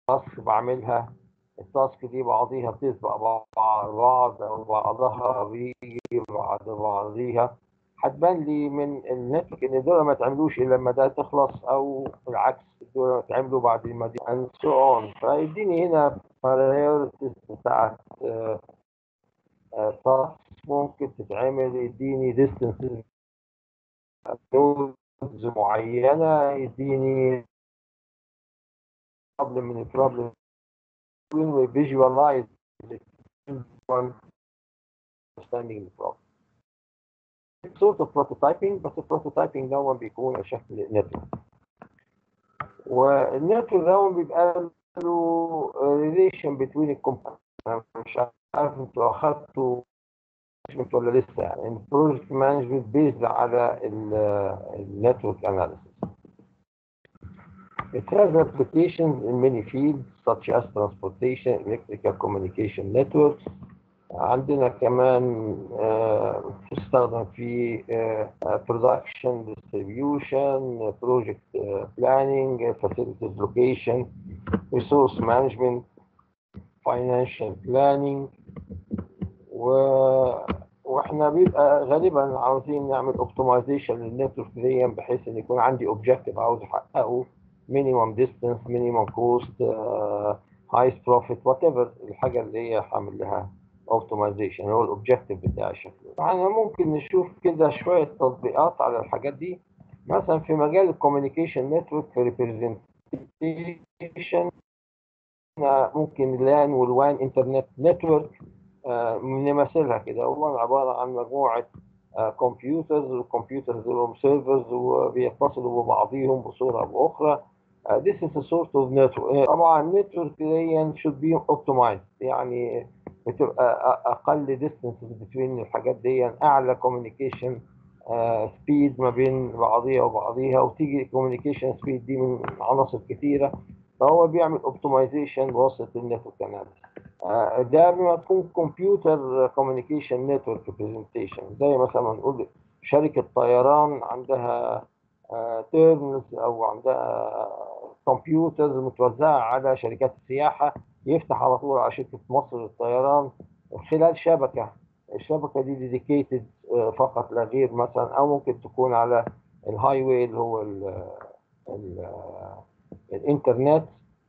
تاسك بعملها التاسك دي بعضيها بتسبق بعض او بعضها بيجي بعد بعضيها هتبان لي من النتورك ان دول ما تعملوش الا لما ده تخلص او العكس دول تعملوا بعد ما دي and so on فيديني هنا priorities بتاعت تاسك ممكن تتعمل يديني distances نودز معينة يديني problem من البروبلم when we visualize the one understanding the problem. It's sort of prototyping بس البروتوتايبنج ده بيكون على شكل نتورك. والنتورك ده بيبقى له relation between الكومبوننت مش عارف انتوا اخدتوا مانجمنت ولا لسه يعني البروجكت مانجمنت بيزد على النتورك اناليسيس. It has applications in many fields such as transportation, electrical communication networks. عندنا كمان تستخدم في production, distribution, project planning, facilities location, resource management, financial planning و واحنا بيبقى غالبا عاوزين نعمل اوبتمايزيشن للنتورك دي بحيث ان يكون عندي اوبجيكتيف عاوز احققه مينيمم ديستانس مينيمم كوست هايست بروفيت وات ايفر الحاجه اللي هي هعمل لها اوبتمايزيشن هو الاوبجيكتيف بتاعي شكله احنا ممكن نشوف كده شويه تطبيقات على الحاجات دي مثلا في مجال الكوميونيكيشن نتورك في ريبريزنتيشن ممكن لان والوان انترنت نتورك نمثلها كده هو عباره عن مجموعه كمبيوترز والكمبيوترز لهم سيرفرز وبيتصلوا ببعضهم بصوره او باخرى Uh, this is a sort of network. طبعا network دي should be optimized يعني بتبقى اقل distances between الحاجات دي اعلى communication uh, speed ما بين بعضيها وبعضيها وتيجي communication speed دي من عناصر كثيره فهو بيعمل optimization بواسطه النتورك اناليسيس. Uh, ده بما تكون كمبيوتر كوميونيكيشن نتورك برزنتيشن زي مثلا نقول شركه طيران عندها تيرنز او عندها كمبيوترز متوزعه على شركات السياحه يفتح على طول على شركه مصر للطيران خلال شبكه الشبكه دي ديديكيتد فقط لا غير مثلا او ممكن تكون على الهاي واي اللي هو ال ال الانترنت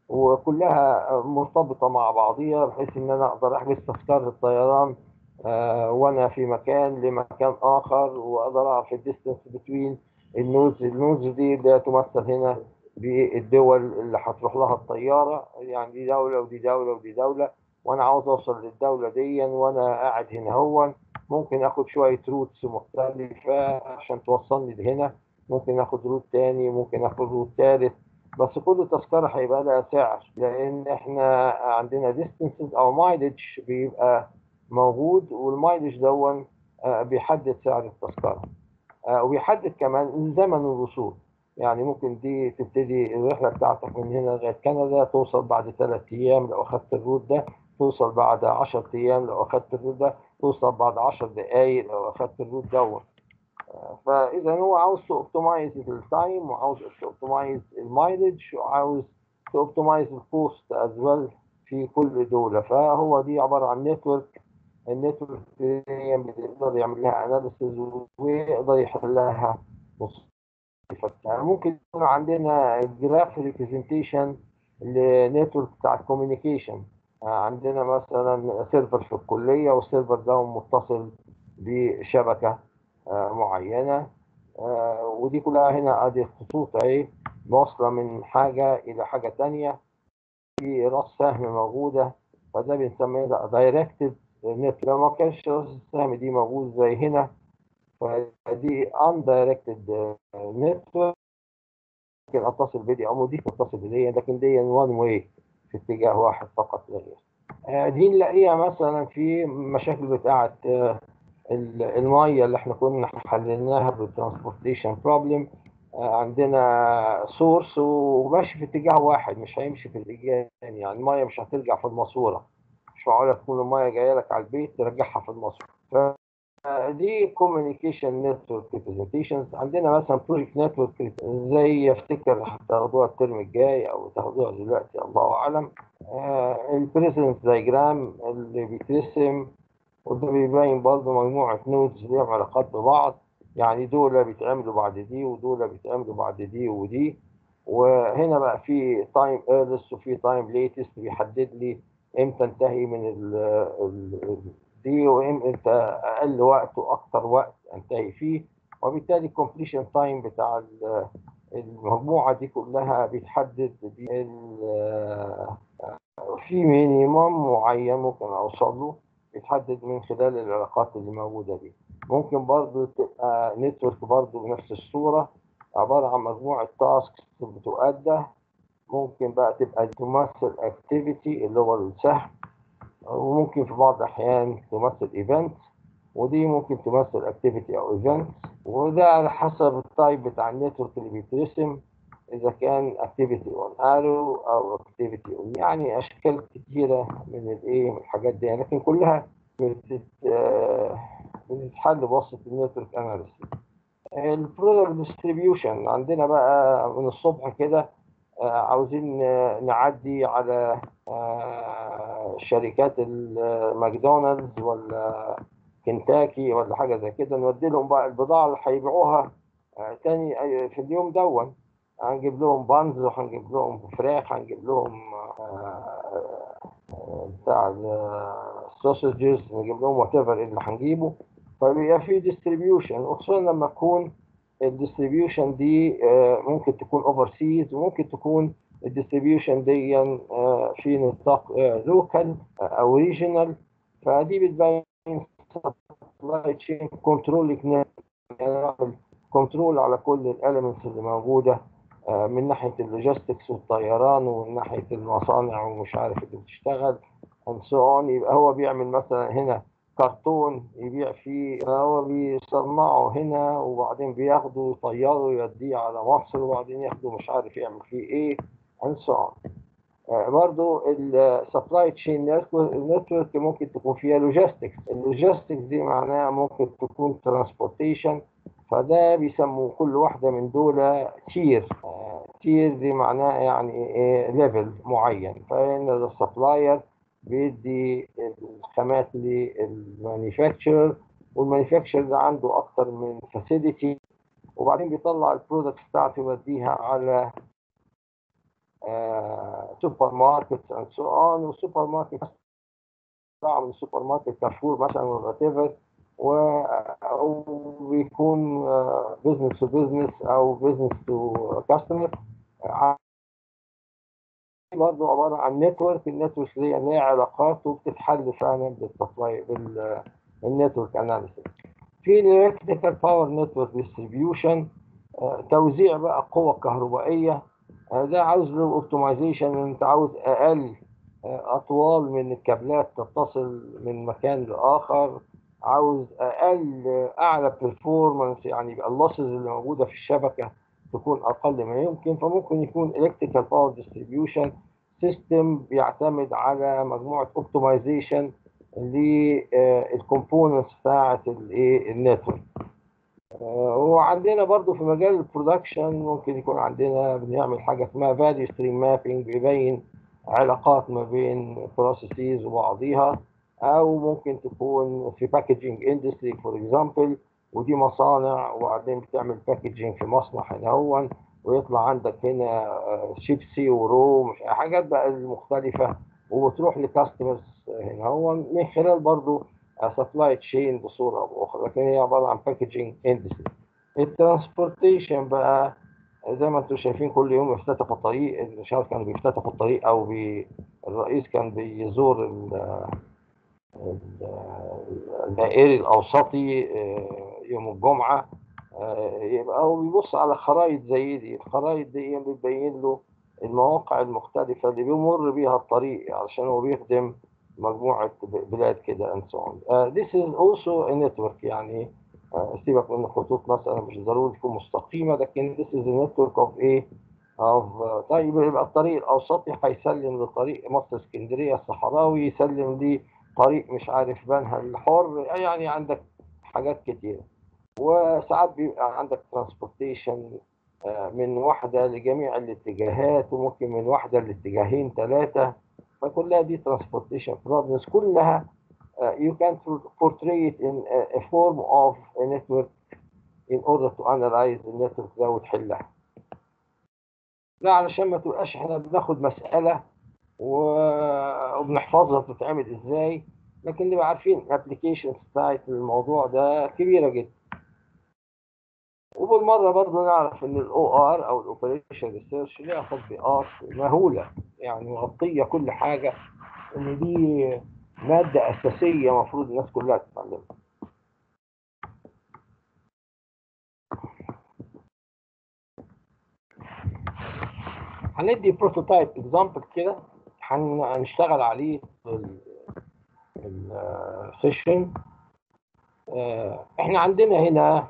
وكلها مرتبطه مع بعضيها بحيث ان انا اقدر احجز تذكره الطيران آه وانا في مكان لمكان اخر واقدر اعرف الديستنس بتوين النوز النوز دي اللي تمثل هنا بالدول اللي هتروح لها الطياره يعني دي دوله ودي دوله ودي دوله وانا عاوز اوصل للدوله دي وانا قاعد هنا هو ممكن اخد شويه روتس مختلفه عشان توصلني لهنا ممكن اخد روت تاني ممكن اخد روت تالت بس كل تذكره هيبقى لها سعر لان احنا عندنا ديستنسز او مايلج بيبقى موجود والمايلج دون بيحدد سعر التذكره وبيحدد كمان زمن الوصول يعني ممكن دي تبتدي الرحله بتاعتك من هنا لغايه كندا توصل بعد ثلاث ايام لو اخذت الروت ده توصل بعد 10 ايام لو اخذت الروت ده توصل بعد 10 دقائق لو اخذت الروت دوت فاذا هو عاوز توبتمايز التايم وعاوز توبتمايز المايلج وعاوز توبتمايز الكوست از ويل في كل دوله فهو دي عباره عن نتورك النتورك بيقدر يعمل لها اناليسيز ويقدر يحلها يعني ممكن يكون عندنا جراف ريبريزنتيشن لنتورك بتاع الكوميونيكيشن عندنا مثلا سيرفر في الكليه والسيرفر ده متصل بشبكه معينه ودي كلها هنا ادي خطوط اهي واصله من حاجه الى حاجه ثانيه في راس سهم موجوده فده بنسميه دايركتد نت لو ما كانش راس السهم دي موجود زي هنا فدي undirected network ممكن اتصل بدي او دي متصل بدي لكن دي وان واي في اتجاه واحد فقط لا غير دي نلاقيها مثلا في مشاكل بتاعه الميه اللي احنا كنا حللناها بالترانسبورتيشن بروبلم عندنا سورس وماشي في اتجاه واحد مش هيمشي في اتجاه ثاني يعني الميه مش هترجع في الماسوره مش معقوله تكون الميه جايه لك على البيت ترجعها في الماسوره دي كوميونيكيشن نتورك ريبريزنتيشنز عندنا مثلا بروجكت نتورك زي افتكر هتاخدوها الترم الجاي او تاخدوها دلوقتي الله اعلم البريزنس دايجرام اللي بيترسم وده بيبين برضه مجموعه نودز ليهم علاقات ببعض يعني دول بيتعملوا بعد دي ودول بيتعملوا بعد دي ودي وهنا بقى في تايم ايرلس وفي تايم ليتست بيحدد لي امتى انتهي من ال ال دي وامتى اقل وقت واكثر وقت انتهي فيه وبالتالي الكومبليشن تايم بتاع المجموعه دي كلها بيتحدد في مينيمم معين ممكن اوصل له بيتحدد من خلال العلاقات اللي موجوده دي ممكن برضو تبقى نتورك برضو بنفس الصوره عباره عن مجموعه تاسكس بتؤدى ممكن بقى تبقى تمثل اكتيفيتي اللي هو السهم وممكن في بعض الاحيان تمثل ايفنت ودي ممكن تمثل اكتيفيتي او ايفنت وده على حسب التايب بتاع النتورك اللي بيترسم اذا كان اكتيفيتي اون ارو او اكتيفيتي اون يعني اشكال كتيره من الايه من الحاجات دي لكن كلها بتتحل بواسطه النتورك اناليسيس البرودكت ديستريبيوشن عندنا بقى من الصبح كده عاوزين نعدي على شركات ماكدونالدز ولا كنتاكي ولا حاجه زي كده نودي لهم بقى البضاعه اللي هيبيعوها تاني في اليوم دون هنجيب لهم بانز وهنجيب لهم فراخ هنجيب لهم بتاع السوسجز نجيب لهم وات ايفر اللي هنجيبه فبيبقى في ديستريبيوشن وخصوصا لما تكون الديستريبيوشن دي ممكن تكون اوفر سيز وممكن تكون الديستريبيوشن دي في نطاق لوكال او ريجونال فدي بتبين سبلاي تشين كنترول كنترول على كل الاليمنتس اللي موجوده من ناحيه اللوجيستكس والطيران ومن ناحيه المصانع ومش عارف اللي بتشتغل and so on يبقى هو بيعمل مثلا هنا كرتون يبيع فيه هو بيصنعه هنا وبعدين بياخده يطيره يوديه على مصر وبعدين ياخده مش عارف يعمل فيه ايه and so on برضو السبلاي تشين نتورك ممكن تكون فيها لوجيستكس اللوجيستكس دي معناها ممكن تكون ترانسبورتيشن فده بيسموا كل واحدة من دول تير تير دي معناها يعني ايه ليفل معين فإن السبلاير بيدي الخامات للمانيفاكتشر والمانيفاكتشر ده عنده اكتر من فاسيلتي وبعدين بيطلع البرودكت بتاعته يوديها على سوبر ماركت اند سو اون والسوبر ماركت طبعا من السوبر ماركت كارفور مثلا وات ايفر وبيكون بزنس تو بزنس او بزنس تو كاستمر برضه عباره عن نتورك النتورك دي ليها علاقات وبتتحل فعلا بالتصوير بالنتورك اناليسيس في الالكتريكال باور نتورك ديستريبيوشن توزيع بقى قوة كهربائية ده عاوز له اوبتمايزيشن انت عاوز اقل اطوال من الكابلات تتصل من مكان لاخر عاوز اقل اعلى performance يعني يبقى اللوسز اللي موجوده في الشبكه تكون اقل ما يمكن فممكن يكون الكتريكال باور ديستريبيوشن سيستم بيعتمد على مجموعه اوبتمايزيشن للكومبوننتس بتاعه الايه النتورك وعندنا برضو في مجال البرودكشن ممكن يكون عندنا بنعمل حاجه اسمها فاليو ستريم مابينج بيبين علاقات ما بين بروسيسز وبعضيها او ممكن تكون في باكجينج اندستري فور اكزامبل ودي مصانع وبعدين بتعمل باكجينج في مصنع هنا هو ويطلع عندك هنا شيبسي ورو مش حاجات بقى المختلفه وبتروح لكاستمرز هنا هو من خلال برضو سبلاي تشين بصوره او باخرى لكن هي عباره عن باكجينج اندستري الترانسبورتيشن بقى زي ما انتم شايفين كل يوم بيفتتحوا الطريق مش عارف كانوا بيفتتحوا الطريق او بي الرئيس كان بيزور الدائري الاوسطي يوم الجمعه يبقى هو بيبص على خرائط زي دي الخرائط دي بتبين له المواقع المختلفة اللي بيمر بيها الطريق علشان هو بيخدم مجموعة بلاد كده and so on. Uh, this is also a network يعني uh, سيبك من الخطوط مثلا مش ضروري تكون مستقيمة لكن this is a network of ايه of uh, طيب يبقى الطريق الأوسطي هيسلم لطريق مصر اسكندرية الصحراوي يسلم لي طريق مش عارف بنها الحر يعني عندك حاجات كتيرة وساعات بيبقى عندك ترانسبورتيشن من واحدة لجميع الاتجاهات وممكن من واحدة لاتجاهين ثلاثة فكلها دي ترانسبورتيشن بروبلمز كلها uh, you can portray it in a, a form of a network in order to analyze the network ده وتحلها. لا علشان ما تبقاش احنا بناخد مسألة و- وبنحفظها بتتعمل ازاي لكن نبقى عارفين الابلكيشنز بتاعت الموضوع ده كبيرة جدا. وبالمرة برضه نعرف ان الاو ار او الاوبريشن ريسيرش ليها تطبيقات مهولة يعني مغطية كل حاجة ان دي مادة أساسية المفروض الناس كلها تتعلمها. هندي بروتوتايب اكزامبل كده هن- هنشتغل عليه في السيشن احنا عندنا هنا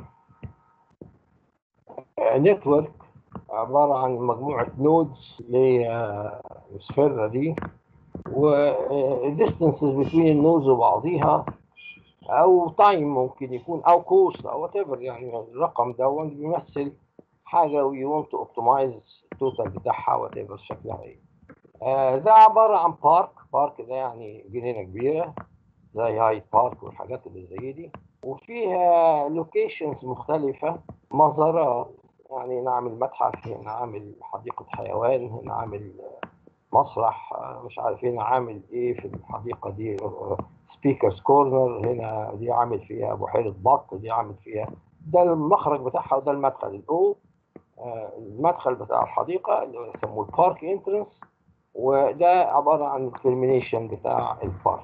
نتورك عبارة عن مجموعة نودز للسفيرة دي والديستنسز بين النودز وبعضيها او تايم ممكن يكون او كوست او وات يعني الرقم ده بيمثل حاجه وي ونت تو اوبتمايز التوتال بتاعها وات ايفر شكلها ايه آه ده عباره عن بارك بارك ده يعني جنينه كبيره زي هايد بارك والحاجات اللي زي دي وفيها لوكيشنز مختلفه مزارات يعني نعمل متحف هنا عامل حديقه حيوان هنا عامل مسرح آه، مش عارف هنا عامل ايه في الحديقه دي سبيكرز كورنر هنا دي عامل فيها بحيره بط دي عامل فيها ده المخرج بتاعها وده المدخل الاو آه، المدخل بتاع الحديقه اللي يسموه البارك انترنس وده عباره عن الترمينيشن بتاع البارك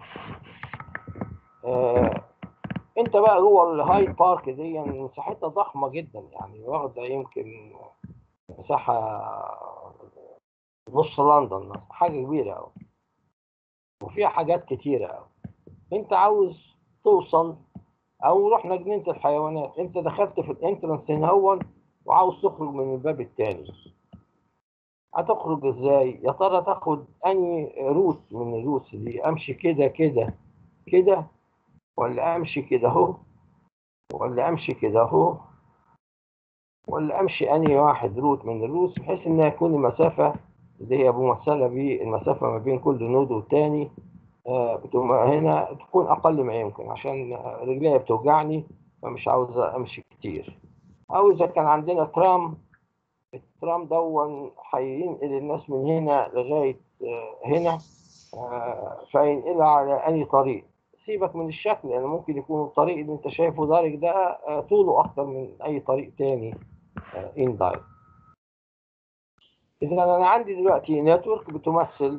آه، انت بقى جوه الهايد بارك دي يعني مساحتها ضخمه جدا يعني واخده يمكن مساحه نص لندن مثلا، حاجه كبيره قوي وفيها حاجات كتيره قوي انت عاوز توصل او رحنا جنينه الحيوانات انت دخلت في الانترنس هنا هو وعاوز تخرج من الباب التاني هتخرج ازاي يا ترى تاخد اني روت من الروتس دي امشي كده كده كده ولا امشي كده اهو ولا امشي كده اهو ولا امشي اني واحد روت من الروتس بحيث ان يكون المسافه اللي هي ممثله بالمسافه ما بين كل نود والتاني آه، بتبقى هنا تكون اقل ما يمكن عشان آه، رجليا بتوجعني فمش عاوز امشي كتير او اذا كان عندنا ترام الترام دون هينقل الناس من هنا لغايه آه، هنا آه، فينقلها على اي طريق سيبك من الشكل يعني ممكن يكون الطريق اللي انت شايفه دارج ده آه، طوله اكتر من اي طريق تاني ان دايركت اذا انا عندي دلوقتي نتورك بتمثل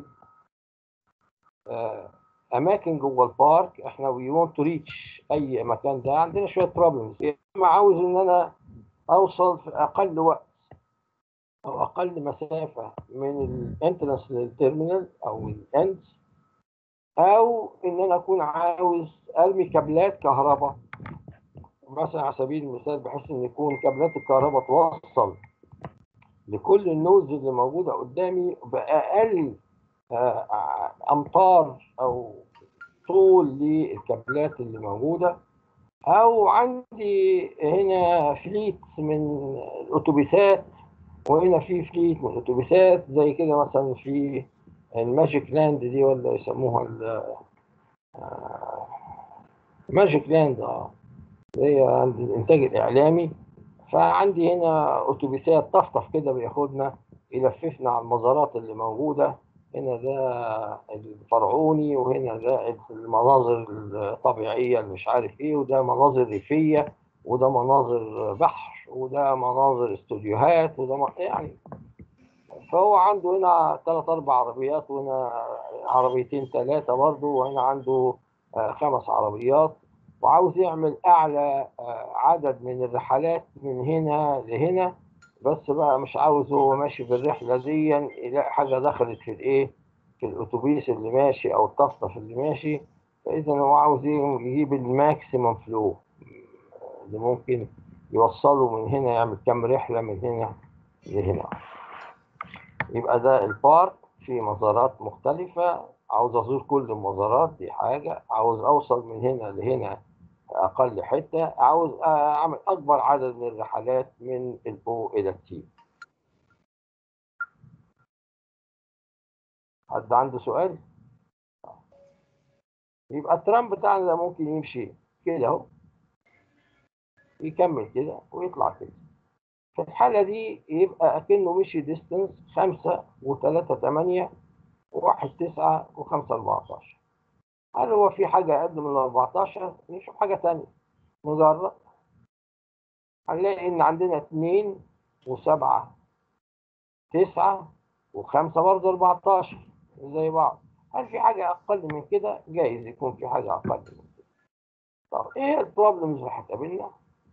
آه، اماكن جوه البارك احنا وي ونت تو ريتش اي مكان ده عندنا شويه بروبلمز اما عاوز ان انا اوصل في اقل وقت او اقل مسافه من الانترنس للتيرمينال او الاند او ان انا اكون عاوز ارمي كابلات كهرباء مثلا على سبيل المثال بحيث ان يكون كابلات الكهرباء توصل لكل النودز اللي موجوده قدامي باقل آه، امتار او طول للكابلات اللي موجوده او عندي هنا فليت من الاتوبيسات وهنا في فليت من الاتوبيسات زي كده مثلا في الماجيك لاند دي ولا يسموها ال- آه، ماجيك لاند اه اللي هي عند الانتاج الاعلامي فعندي هنا اتوبيسات طفطف كده بياخدنا يلففنا على المزارات اللي موجوده هنا ده الفرعوني وهنا ده المناظر الطبيعيه اللي مش عارف ايه وده مناظر ريفيه وده مناظر بحر وده مناظر استوديوهات وده م- يعني فهو عنده هنا ثلاث اربع عربيات وهنا عربيتين ثلاثه برضه وهنا عنده آه، خمس عربيات وعاوز يعمل اعلى آه، عدد من الرحلات من هنا لهنا بس بقى مش عاوز هو ماشي في الرحله دي يلاقي حاجه دخلت في الايه في الاتوبيس اللي ماشي او الطفطف اللي ماشي فاذا هو عاوز إيه؟ يجيب الماكسيمم فلو اللي ممكن يوصله من هنا يعمل كام رحله من هنا لهنا يبقى ده البارك في مزارات مختلفة عاوز أزور كل المزارات دي حاجة عاوز أوصل من هنا لهنا اقل حته عاوز اعمل اكبر عدد من الرحلات من الاو الى التي حد عنده سؤال يبقى الترام بتاعنا ده ممكن يمشي كده اهو يكمل كده ويطلع كده في الحالة دي يبقى أكنه مشي ديستنس خمسة وتلاتة تمانية وواحد تسعة وخمسة أربعتاشر هل هو في حاجة أقل من الأربعتاشر؟ نشوف حاجة تانية نجرب هنلاقي إن عندنا اتنين وسبعة تسعة وخمسة برضه أربعتاشر زي بعض هل في حاجة أقل من كده؟ جايز يكون في حاجة أقل من كده طب إيه البروبلمز اللي هتقابلنا؟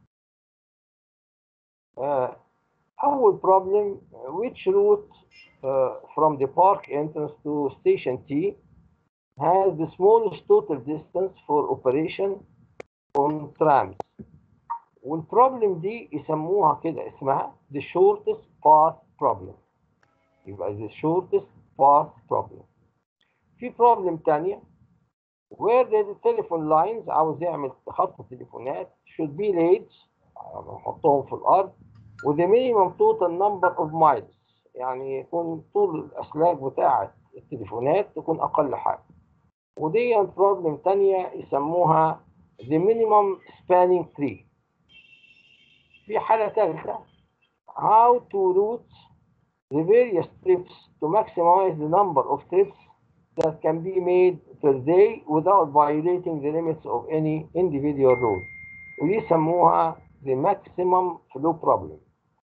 آه، أول problem which route uh, from the park entrance to station T has the smallest total distance for operation on trams والبروبلم دي يسموها كده اسمها the shortest path problem يبقى the shortest path problem في بروبلم تانية where the telephone lines عاوز يعمل خط تليفونات should be laid نحطهم في الارض with the minimum total number of miles يعني يكون طول الاسلاك بتاعه التليفونات تكون اقل حاجه ودي بروبلم تانية يسموها the minimum spanning tree في حالة ثالثة how to route the various trips to maximize the number of trips that can be made per day without violating the limits of any individual route ودي يسموها the maximum flow problem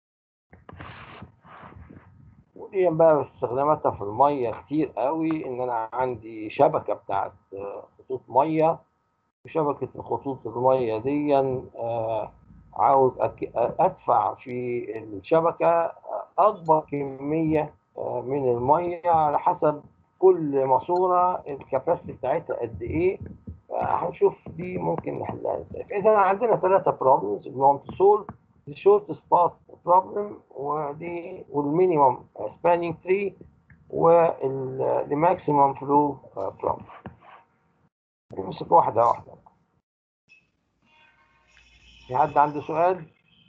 ودي بقى استخداماتها في المية كتير قوي ان انا عندي شبكة بتاعت خطوط مية وشبكة الخطوط المية دي آه، عاوز أك- ادفع في الشبكة اكبر كمية آه، من المية على حسب كل ماسورة الكباسيتي بتاعتها قد ايه آه، هنشوف دي ممكن نحلها ازاي اذا عندنا ثلاثة بروبلمز اللي هم سولف the shortest path problem ودي والمينيمم spanning tree والماكسيمم flow problem نمسك واحدة واحدة في حد عنده سؤال؟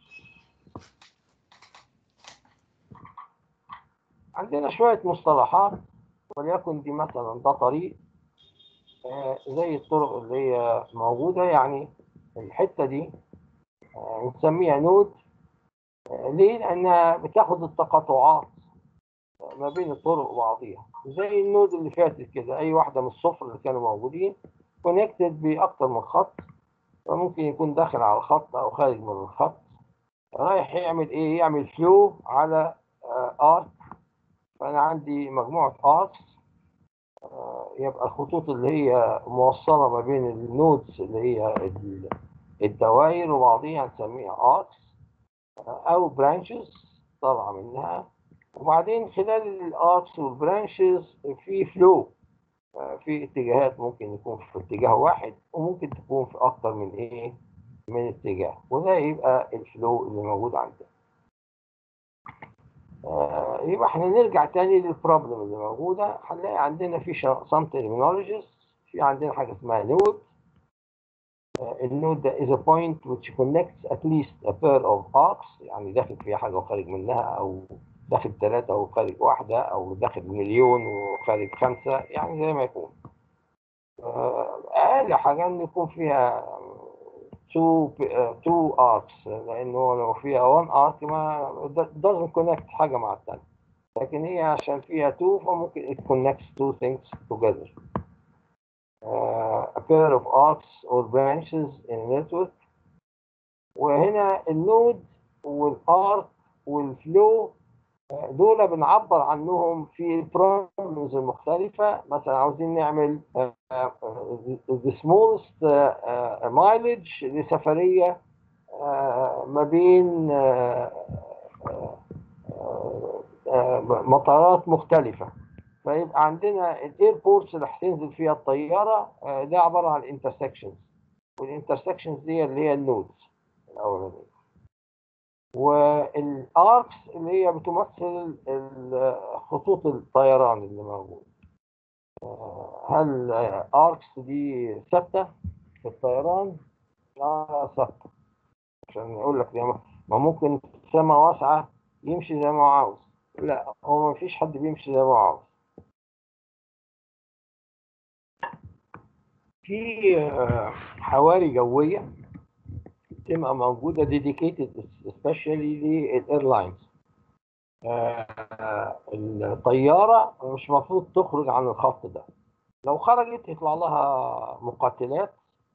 عندنا شوية مصطلحات وليكن دي مثلا ده طريق آه، زي الطرق اللي هي موجودة يعني الحتة دي آه، نسميها نود آه، ليه؟ لأنها بتاخد التقاطعات ما بين الطرق وبعضيها زي النود اللي فاتت كده أي واحدة من الصفر اللي كانوا موجودين كونكتد بأكتر من خط فممكن يكون داخل على الخط أو خارج من الخط رايح يعمل إيه؟ يعمل فلو على آرك فأنا عندي مجموعة آركس يبقى الخطوط اللي هي موصلة ما بين النودز اللي هي ال- الدوائر وبعضيها نسميها اركس او برانشز طالعة منها وبعدين خلال الاركس والبرانشز في فلو في اتجاهات ممكن يكون في اتجاه واحد وممكن تكون في اكتر من ايه من اتجاه وده يبقى الفلو اللي موجود عندنا آه، يبقى احنا نرجع تاني للبروبلم اللي موجوده هنلاقي عندنا في some terminologies في عندنا حاجه اسمها نود النود ده is a point which connects at least a pair of arcs يعني داخل فيها حاجه وخارج منها او داخل ثلاثه وخارج واحده او داخل مليون وخارج خمسه يعني زي ما يكون آه، اقل حاجه ان يكون فيها two uh, two arcs لانه لو فيها one arc ما doesn't connect حاجه مع الثانيه لكن هي عشان فيها two فممكن it connects two things together uh, a pair of arcs or branches in a network وهنا النود والارك والفلو دول بنعبر عنهم في البروبلمز المختلفة مثلا عاوزين نعمل the smallest mileage لسفرية ما بين مطارات مختلفة فيبقى عندنا الايربورتس اللي هتنزل فيها الطيارة ده عبارة عن الانترسكشنز والانترسكشنز دي اللي هي النودز الأولانية والاركس اللي هي بتمثل خطوط الطيران اللي موجود هل اركس دي ثابته في الطيران لا سطح عشان يقول لك ما ما ممكن السما واسعة يمشي زي ما هو عاوز لا هو ما فيش حد بيمشي زي ما هو عاوز في آه، حواري جوية تبقى موجودة dedicated especially للايرلاينز الطيارة مش مفروض تخرج عن الخط ده لو خرجت يطلع لها مقاتلات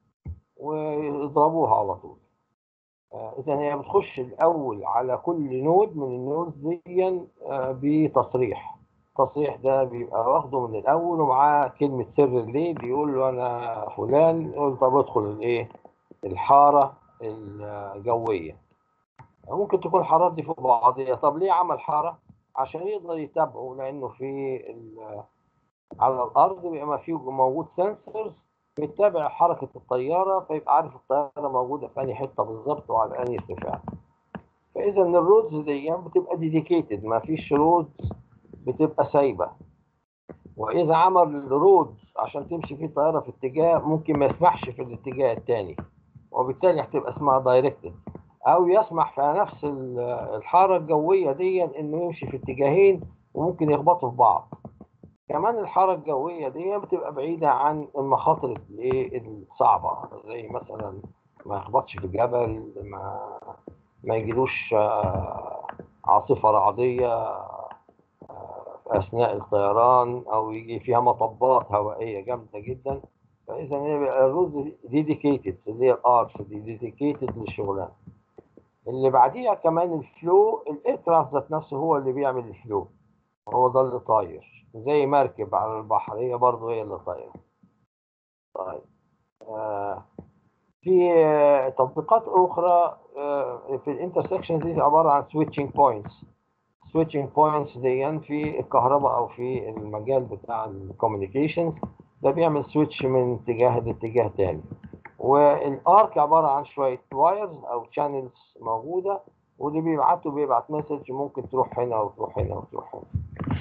ويضربوها على طول إذا هي بتخش الأول على كل نود من النود دي آه، بتصريح التصريح ده بيبقى واخده من الأول ومعاه كلمة سر الليل بيقول له أنا فلان يقول طب ادخل الإيه الحارة الجوية ممكن تكون الحارات دي فوق بعضيها طب ليه عمل حارة؟ عشان يقدر يتابعه لأنه في ال- على الأرض بيبقى في موجود سنسورز بيتابع حركة الطيارة فيبقى عارف الطيارة موجودة في أي حتة بالظبط وعلى أي ارتفاع فإذا الرودز دي بتبقى ديديكيتد ما فيش رودز بتبقى سايبة وإذا عمل رود عشان تمشي فيه طيارة في اتجاه ممكن ما يسمحش في الاتجاه التاني وبالتالي هتبقى اسمها دايركتد أو يسمح في نفس ال- الحارة الجوية دي إنه يمشي في اتجاهين وممكن يخبطوا في بعض كمان الحارة الجوية دي بتبقى بعيدة عن المخاطر الايه الصعبة زي مثلا ما يخبطش في جبل ما ما يجيلوش آه، عاصفة رعدية آه، في أثناء الطيران أو يجي فيها مطبات هوائية جامدة جدا فإذا هي بقى الرز ديديكيتد اللي هي الارتس دي ديديكيتد للشغلانة اللي بعديها كمان الفلو الايركرافت ذات نفسه هو اللي بيعمل الفلو هو ده اللي طاير زي مركب على البحر هي برضه هي اللي طايرة طيب آه في آه، تطبيقات أخرى آه في الانترسكشن دي عبارة عن switching points switching points دي في الكهرباء أو في المجال بتاع الكوميونيكيشنز ده بيعمل سويتش من اتجاه لاتجاه تاني والارك عبارة عن شوية وايرز أو channels موجودة واللي بيبعته بيبعت مسج ممكن تروح هنا وتروح هنا وتروح هنا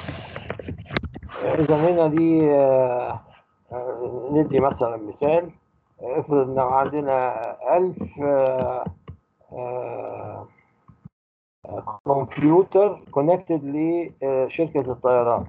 إذا هنا دي آه، آه، ندي مثلا مثال آه، افرض إن عندنا ألف آه، آه، آه، كمبيوتر كونكتد لشركة الطيران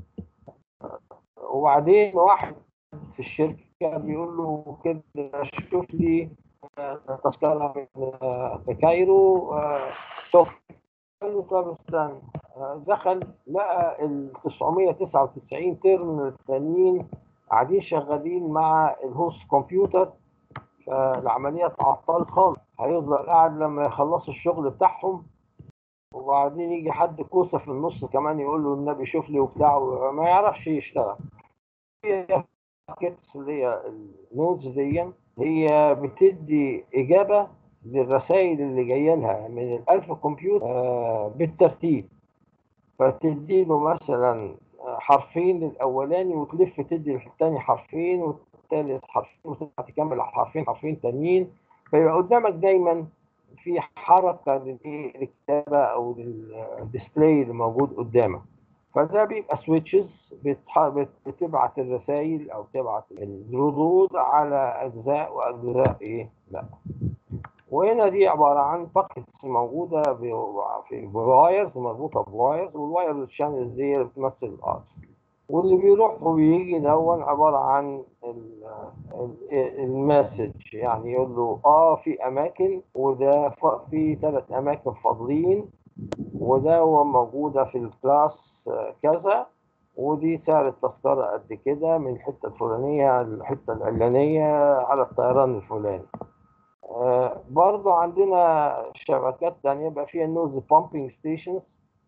وبعدين واحد في الشركة بيقول له كده شوف لي آه، تذكرة من آه، في كايرو آه، شوف قال له طب استنى آه، دخل لقى ال 999 ترم التانيين قاعدين شغالين مع الهوست كمبيوتر فالعملية اتعطلت خالص هيفضل قاعد لما يخلصوا الشغل بتاعهم وبعدين يجي حد كوسة في النص كمان يقول له النبي شوف لي وبتاع ما يعرفش يشتغل هي الباكيتس اللي هي النودز دي هي بتدي إجابة للرسائل اللي جاية لها من الألف كمبيوتر آه، بالترتيب فتدي له مثلا حرفين للأولاني وتلف تدي للتاني حرفين والتالت حرفين وترجع تكمل على حرفين حرفين تانيين فيبقى قدامك دايما في حركة للإيه الكتابة أو للديسبلاي اللي موجود قدامك فده بيبقى سويتشز بتبعت الرسائل أو تبعت الردود على أجزاء وأجزاء إيه لا وهنا دي عبارة عن باكيتس موجودة ب- في بوايرز مربوطة بوايرز والواير شانلز دي بتمثل الارت واللي بيروح وبيجي دون عبارة عن ال- ال- المسج يعني يقول له اه في اماكن وده ف- في ثلاث اماكن فاضلين وده هو موجودة في الكلاس آه، كذا ودي سعر التذكرة قد كده من الحتة الفلانية الحتة العلانية على الطيران الفلاني آه، برضو عندنا شبكات تانية بقى فيها نوز بامبينج ستيشنز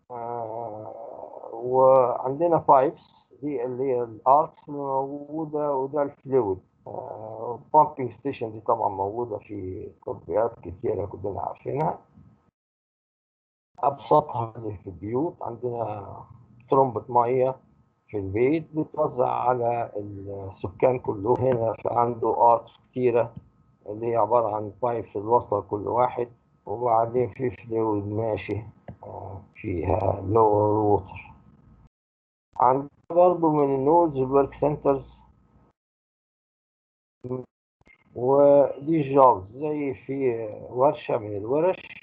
وعندنا بايبس دي اللي هي الاركس اللي موجودة وده الفلويد البامبينج ستيشن دي طبعا موجودة في تطبيقات كتيرة كلنا عارفينها أبسطها اللي في البيوت عندنا ترمبة مية في البيت بتوزع على السكان كلهم هنا فعنده اركس كتيرة اللي هي عبارة عن بايبس الوسط كل واحد وبعدين في فلويد ماشي آه، فيها لور ووتر عندنا برضه من النودز الورك سنترز ودي جوب زي في ورشة من الورش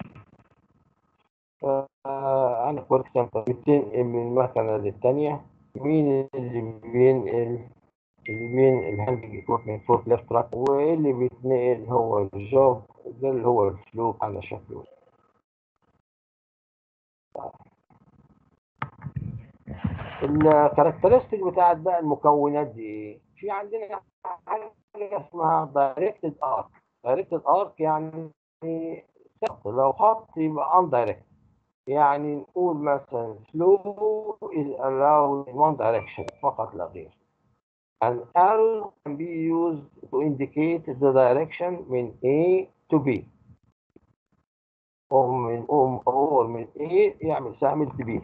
آه، عندك ورك سنتر بتنقل من مكنة للتانية مين اللي بينقل اللي بين الهاندنج اكويبمنت فوق ليفت راك واللي بيتنقل هو الجوب ده اللي هو الفلوك على شكله الكاركترستيك بتاعت بقى المكونات دي ايه؟ في عندنا حاجه اسمها دايركتد ارك دايركتد ارك يعني خط لو خط يبقى ان دايركت يعني نقول مثلا flow is allowed in one direction فقط لا غير an arrow can be used to indicate the direction من A to B أو من أو من A يعمل سهم ل B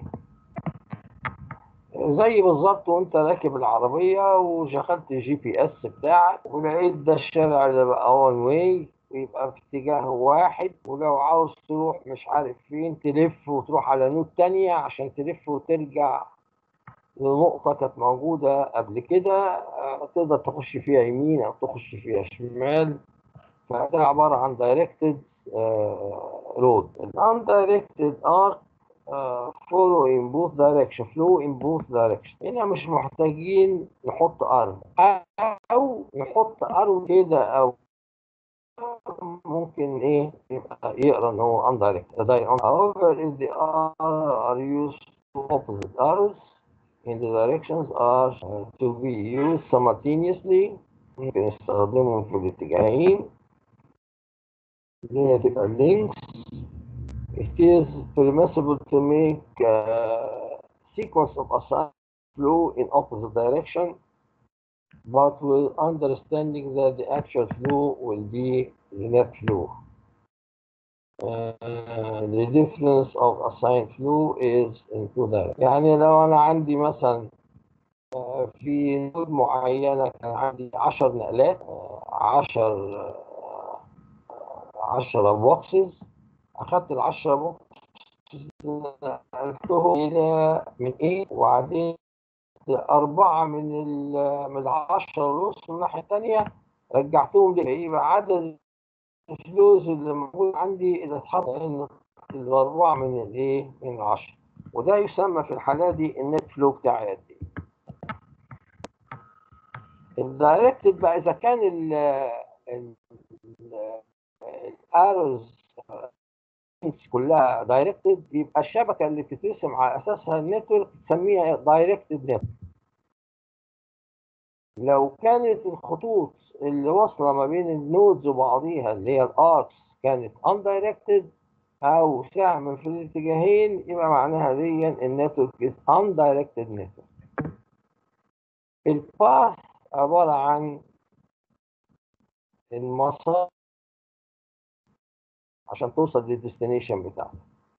زي بالظبط وانت راكب العربية وشغلت الجي بي اس بتاعك ولقيت ده الشارع اللي بقى وان واي ويبقى في اتجاه واحد ولو عاوز تروح مش عارف فين تلف وتروح على نوت تانية عشان تلف وترجع لنقطة كانت موجودة قبل كده آه، تقدر تخش فيها يمين أو تخش فيها شمال فده عبارة عن directed uh, road. An undirected arc uh, follow in both direction flow in both direction. هنا مش محتاجين نحط ارو او نحط ارو كده او ممكن ايه يبقى يقرا ان هو undirected. However, if the arrows are used to opposite arrows in the directions are uh, to be used simultaneously ممكن نستخدمهم في الاتجاهين اللي هي تبقى links it is permissible to make a sequence of assigned flow in opposite direction but with understanding that the actual flow will be the net flow. Uh, the difference of assigned flow is in two directions. يعني لو أنا عندي مثلا آه، في نود معينة كان عندي 10 نقلات 10 10 بوكسز أخدت ال 10 بوكسز نقلتهم إلى من إيه وبعدين أربعة من ال من العشرة ونص من الناحية التانية رجعتهم لإيه يبقى عدد الفلوس اللي موجود عندي اللي اتحط إن الأربعة من الإيه من العشرة وده يسمى في الحالة دي النت فلو بتاعي قد إيه الدايركتد بقى إذا كان ال ال الاروز كلها دايركتد يبقى الشبكه اللي بتترسم على اساسها النتورك تسميها دايركتد نت لو كانت الخطوط اللي واصله ما بين النودز وبعضيها اللي هي الاركس كانت undirected او سهم في الاتجاهين يبقى معناها دي النتورك از undirected network الباث عباره عن المسار عشان توصل للديستنيشن بتاعك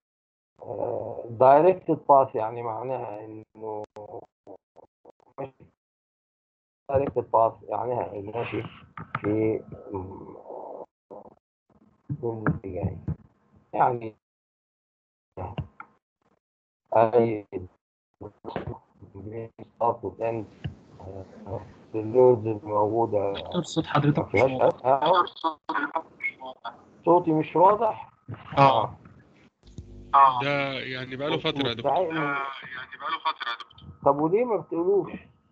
دايركتد باث يعني معناها انه دايركتد باث معناها انه ماشي في كل اتجاه يعني اي ستارت واند اللودز الموجوده دكتور صوت حضرتك ما مش فيهاش واضح. صوتي مش واضح اه ده يعني بقاله فترة يا دكتور مستعد- يعني بقاله فترة يا دكتور طب وليه ما بتقولوش؟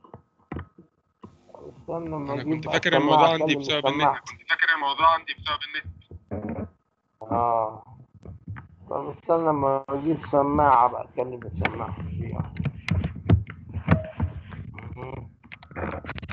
استنى لما أنا اجيب كنت بقى فاكر السماعة الموضوع عندي أتكلم بسبب بالسماعة. النت كنت فاكر الموضوع عندي بسبب النت اه طب استنى لما اجيب سماعة بقى اتكلم بالسماعة فيها مم.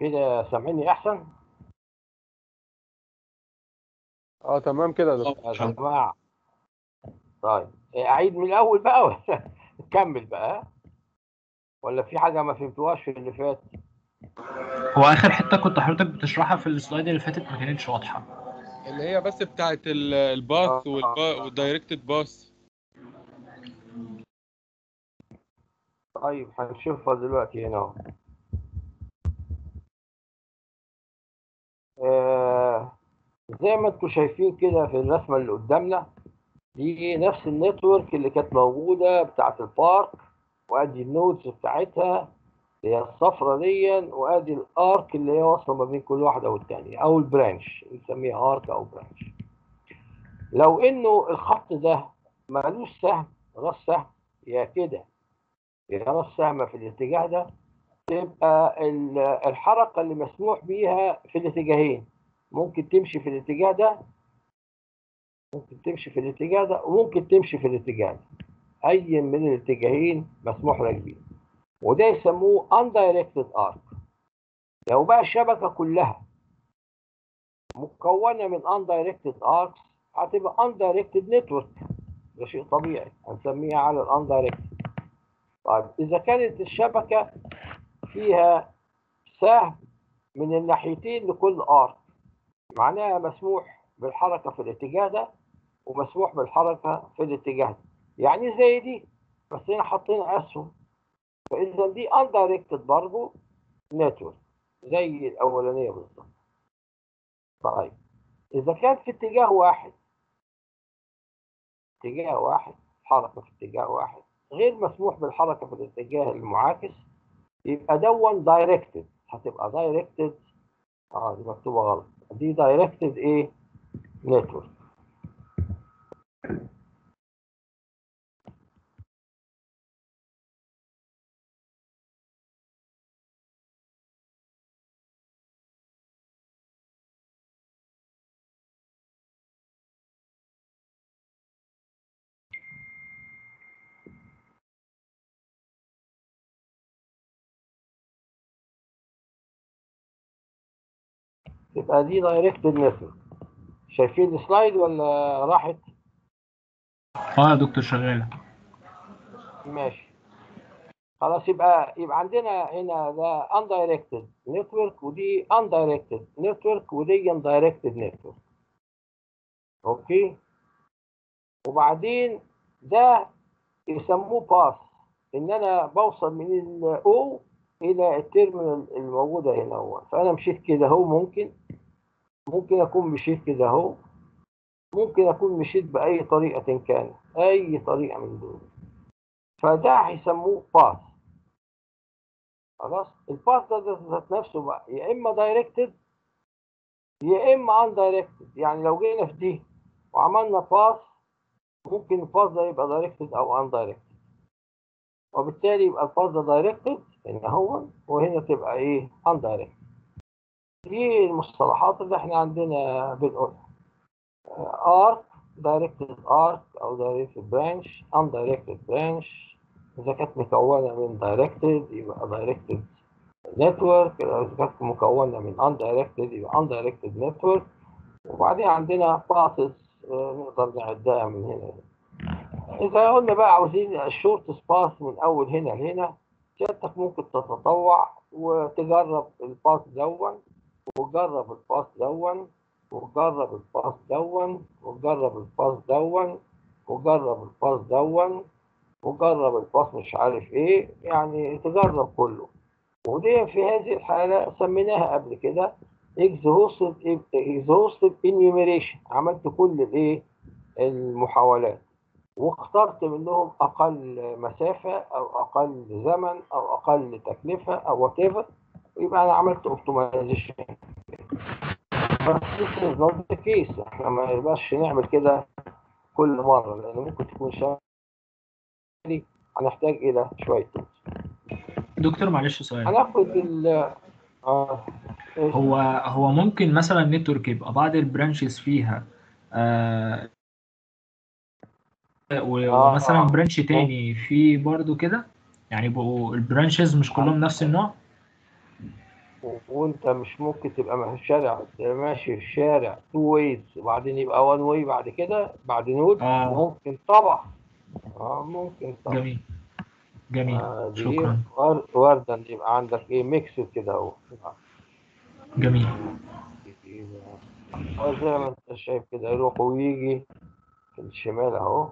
كده سامعني احسن اه تمام كده يا دكتور يا جماعه طيب اعيد من الاول بقى ولا نكمل بقى ها؟ ولا في حاجه ما فهمتوهاش في اللي فات هو اخر حته كنت حضرتك بتشرحها في السلايد اللي فاتت ما كانتش واضحه اللي هي بس بتاعت ال- الباث آه. والبا- والدايركتد باث طيب هنشوفها دلوقتي هنا اهو آه، زي ما انتم شايفين كده في الرسمه اللي قدامنا دي نفس النتورك اللي كانت موجوده بتاعت البارك وادي النودز بتاعتها اللي هي الصفرة دي وادي الارك اللي هي واصله ما بين كل واحده والتانيه او البرانش بنسميها ارك او برانش لو انه الخط ده مالوش سهم راس سهم يا كده يا راس سهم في الاتجاه ده تبقى ال- الحركه اللي مسموح بيها في الاتجاهين ممكن تمشي في الاتجاه ده ممكن تمشي في الاتجاه ده وممكن تمشي في الاتجاه ده اي من الاتجاهين مسموح لك بيه وده يسموه undirected arc لو بقى الشبكه كلها مكونه من undirected arcs هتبقى undirected network ده شيء طبيعي هنسميها على الاندايركت طيب اذا كانت الشبكه فيها سهم من الناحيتين لكل ارك معناها مسموح بالحركه في الاتجاه ده ومسموح بالحركه في الاتجاه ده يعني زي دي بس هنا حاطين اسهم فاذا دي undirected برضه نتورك زي الاولانيه بالظبط طيب اذا كانت في اتجاه واحد اتجاه واحد حركه في اتجاه واحد غير مسموح بالحركه في الاتجاه المعاكس يبقى دون دايركتد هتبقى دايركتد اه دي مكتوبه غلط دي دايركتد ايه نتورك يبقى دي دايركتد نتورك شايفين السلايد ولا راحت اه يا دكتور شغاله ماشي خلاص يبقى يبقى عندنا هنا ده undirected network ودي undirected network ودي undirected network اوكي وبعدين ده يسموه باس ان انا بوصل من الاو الى التيرمينال الموجوده هنا هو فانا مشيت كده اهو ممكن ممكن اكون مشيت كده اهو ممكن اكون مشيت باي طريقه كان اي طريقه من دول فده هيسموه باس خلاص الباس ده ده ذات نفسه بقى يا اما دايركتد يا اما ان دايركتد يعني لو جينا في دي وعملنا باس ممكن الباس ده يبقى دايركتد او ان دايركتد وبالتالي يبقى الباس ده دايركتد هنا هو وهنا تبقى ايه ان دايركتد دي المصطلحات اللي احنا عندنا بنقولها ارك دايركتد ارك او دايركتد برانش ان دايركتد برانش اذا كانت مكونه من دايركتد يبقى دايركتد نتورك اذا كانت مكونه من ان دايركتد يبقى ان دايركتد نتورك وبعدين عندنا باسز نقدر نعدها من هنا اذا قلنا بقى عاوزين الشورت سباس من اول هنا لهنا سيادتك ممكن تتطوع وتجرب الباس دون وتجرب الباس دون وجرب الباس دون وجرب الباس دون وجرب الباس دون وجرب الباس مش عارف ايه يعني تجرب كله ودي في هذه الحالة سميناها قبل كده exhaustive exhaustive enumeration عملت كل الايه المحاولات واخترت منهم اقل مسافة او اقل زمن او اقل تكلفة او whatever يبقى انا عملت optimization بس this is not the case احنا ما يبقاش نعمل كده كل مرة لان ممكن تكون شغالي هنحتاج الى شوية tools دكتور معلش سؤال هناخد ال اه إيش؟ هو هو ممكن مثلا نتورك يبقى بعض البرانشز فيها آه و- آه، ومثلا آه. برانش تاني فيه برضو كده يعني يبقوا البرانشز مش كلهم نفس النوع و- وانت مش ممكن تبقى ماشي في شارع ماشي في شارع تو ويز وبعدين يبقى وان واي بعد كده بعد نود اه ممكن طبعا اه ممكن طبعا جميل جميل آه دي شكرا ور- واردا ان يبقى عندك ايه ميكس كده اهو جميل هو زي ما انت شايف كده يروح ويجي في الشمال اهو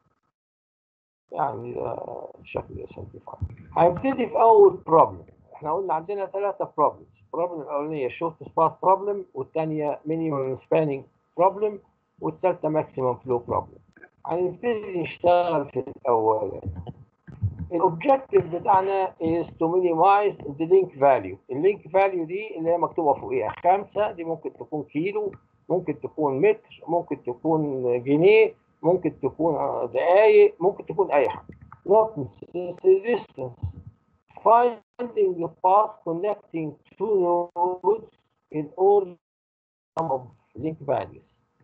يعني ده شكل سمبليفاي هنبتدي في اول بروبلم احنا قلنا عندنا ثلاثة بروبلمز البروبلم الاولانية شورت سباس بروبلم والثانية مينيمم سبانينج بروبلم والثالثة ماكسيمم فلو بروبلم هنبتدي نشتغل في الاول الاوبجيكتيف بتاعنا is to minimize the link value اللينك value دي اللي هي مكتوبه فوقيها خمسة دي ممكن تكون كيلو ممكن تكون متر ممكن تكون جنيه ممكن تكون دقايق ممكن تكون اي حاجه not distance finding the path connecting two nodes in all sum of link values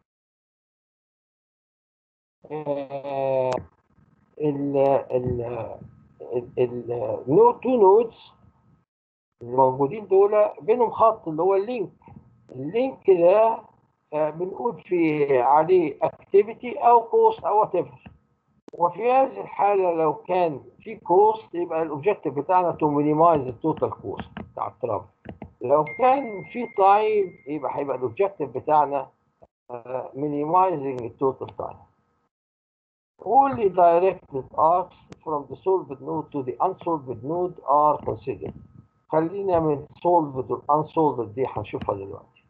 آه، ال ال ال نود تو نودز الموجودين دول بينهم خط اللي هو اللينك اللينك ده آه، بنقول فيه عليه اكتيفيتي او كوست او وات ايفر وفي هذه الحاله لو كان في كوست يبقى الاوبجيكتيف بتاعنا تو مينيمايز التوتال كوست بتاع الترافل لو كان في تايم يبقى هيبقى الاوبجيكتيف بتاعنا مينيمايزنج التوتال تايم only directed arcs from the solved node to the unsolved node are considered. خلينا من solved و unsolved دي هنشوفها دلوقتي.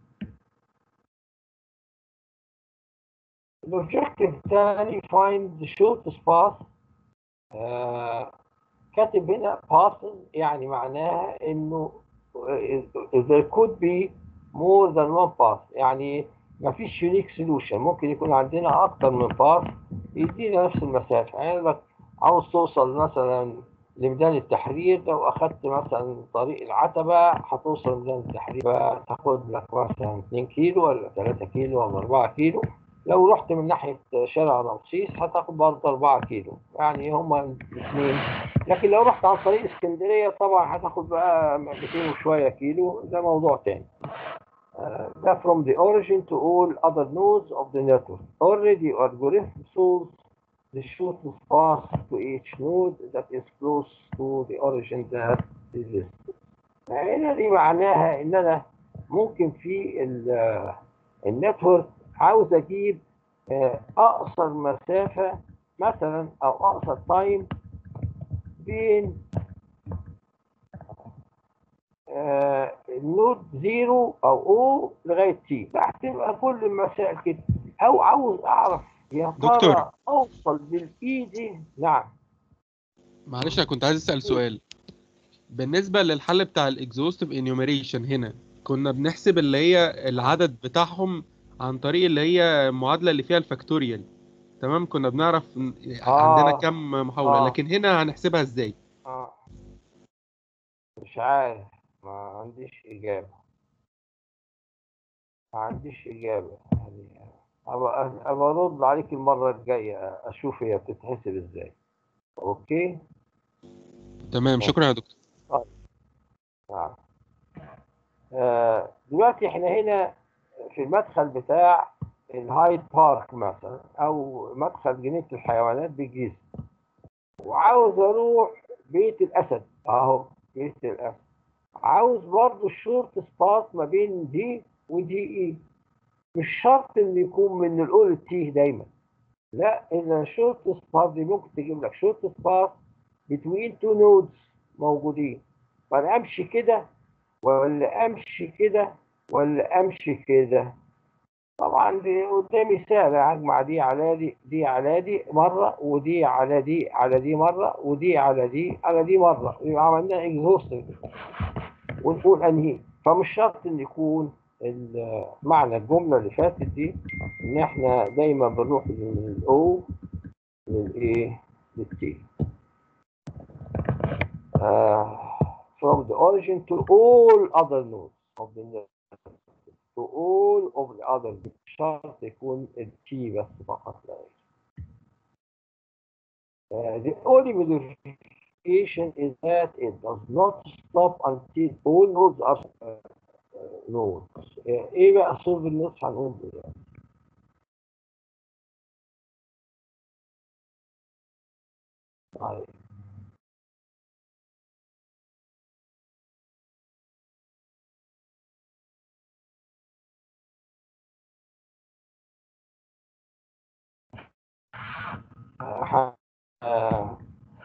الأوبجيكتيف الثاني find the shortest path آه كاتب هنا path يعني معناها إنه آه، there could be more than one path يعني مفيش يونيك سولوشن ممكن يكون عندنا أكتر من path يدينا نفس المسافة يعني لك عاوز توصل مثلا لميدان التحرير لو أخدت مثلا طريق العتبة هتوصل لميدان التحرير تاخد لك مثلا 2 كيلو ولا 3 كيلو ولا 4 كيلو لو رحت من ناحية شارع رمسيس هتاخد برضه 4 كيلو يعني هما الاثنين لكن لو رحت عن طريق اسكندرية طبعا هتاخد بقى 200 وشوية كيلو ده موضوع تاني Uh, that from the origin to all other nodes of the network. Already algorithm solves the shortest path to each node that is close to the origin that is listed. هنا دي معناها ان انا ممكن في ال- النتورك عاوز اجيب آه، اقصر مسافة مثلا او اقصر تايم بين آه، النود زيرو او او لغايه تي هتبقى كل المسائل كده او عاوز اعرف يا دكتور. ترى اوصل بالاي دي نعم معلش انا كنت عايز اسال سؤال بالنسبه للحل بتاع الاكزوستيف انيوميريشن هنا كنا بنحسب اللي هي العدد بتاعهم عن طريق اللي هي المعادله اللي فيها الفاكتوريال تمام كنا بنعرف ن- آه. عندنا كم محاوله آه. لكن هنا هنحسبها ازاي آه. مش عارف ما عنديش اجابه ما عنديش اجابه يعني ابقى أبقى ارد عليك المره الجايه اشوف هي بتتحسب ازاي اوكي تمام شكرا يا دكتور نعم آه، دلوقتي احنا هنا في المدخل بتاع الهايد بارك مثلا او مدخل جنينة الحيوانات بالجيزة وعاوز اروح بيت الاسد اهو بيت الاسد عاوز برضو الشورت سباس ما بين دي ودي اي مش شرط ان يكون من الاول التيه دايما لا ان الشورت سباس دي ممكن تجيب لك شورت سباس بتوين تو نودز موجودين فانا امشي كده ولا امشي كده ولا امشي كده طبعا دي قدامي سهله اجمع دي على دي دي على دي مره ودي على دي على دي مره ودي على دي على دي مره يبقى عملنا اكزوستنج ونقول انهي فمش شرط ان يكون ال- معنى الجمله اللي فاتت دي ان احنا دايما بنروح من الاو للايه للتي آه from the origin to all other nodes of the network to all of the other nodes. شرط يكون التي بس فقط لا غير. آه، the only modification notation is that it does not stop until all nodes are uh, uh, nodes. ايه بقى solve النص هنقول دلوقتي طيب ه- آه،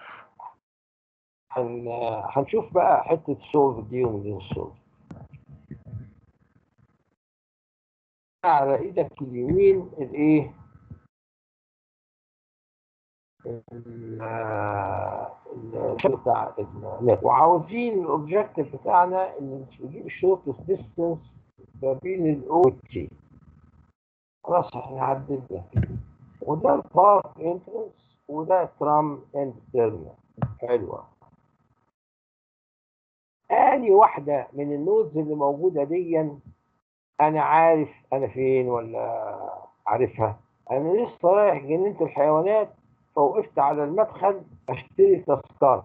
هن هنشوف بقى حتة سولف دي ومن السولف على ايدك اليمين الايه ال- آه، الشغل بتاع النت وعاوزين الاوبجيكتيف بتاعنا ان نجيب الشورت ديستنس ما بين الاو والتي خلاص احنا عدلنا وده البارك انترنس وده الترام اند تيرمينال حلوه اني واحده من النودز اللي موجوده دي انا عارف انا فين ولا عارفها انا لسه رايح جنينه الحيوانات فوقفت على المدخل اشتري تذكره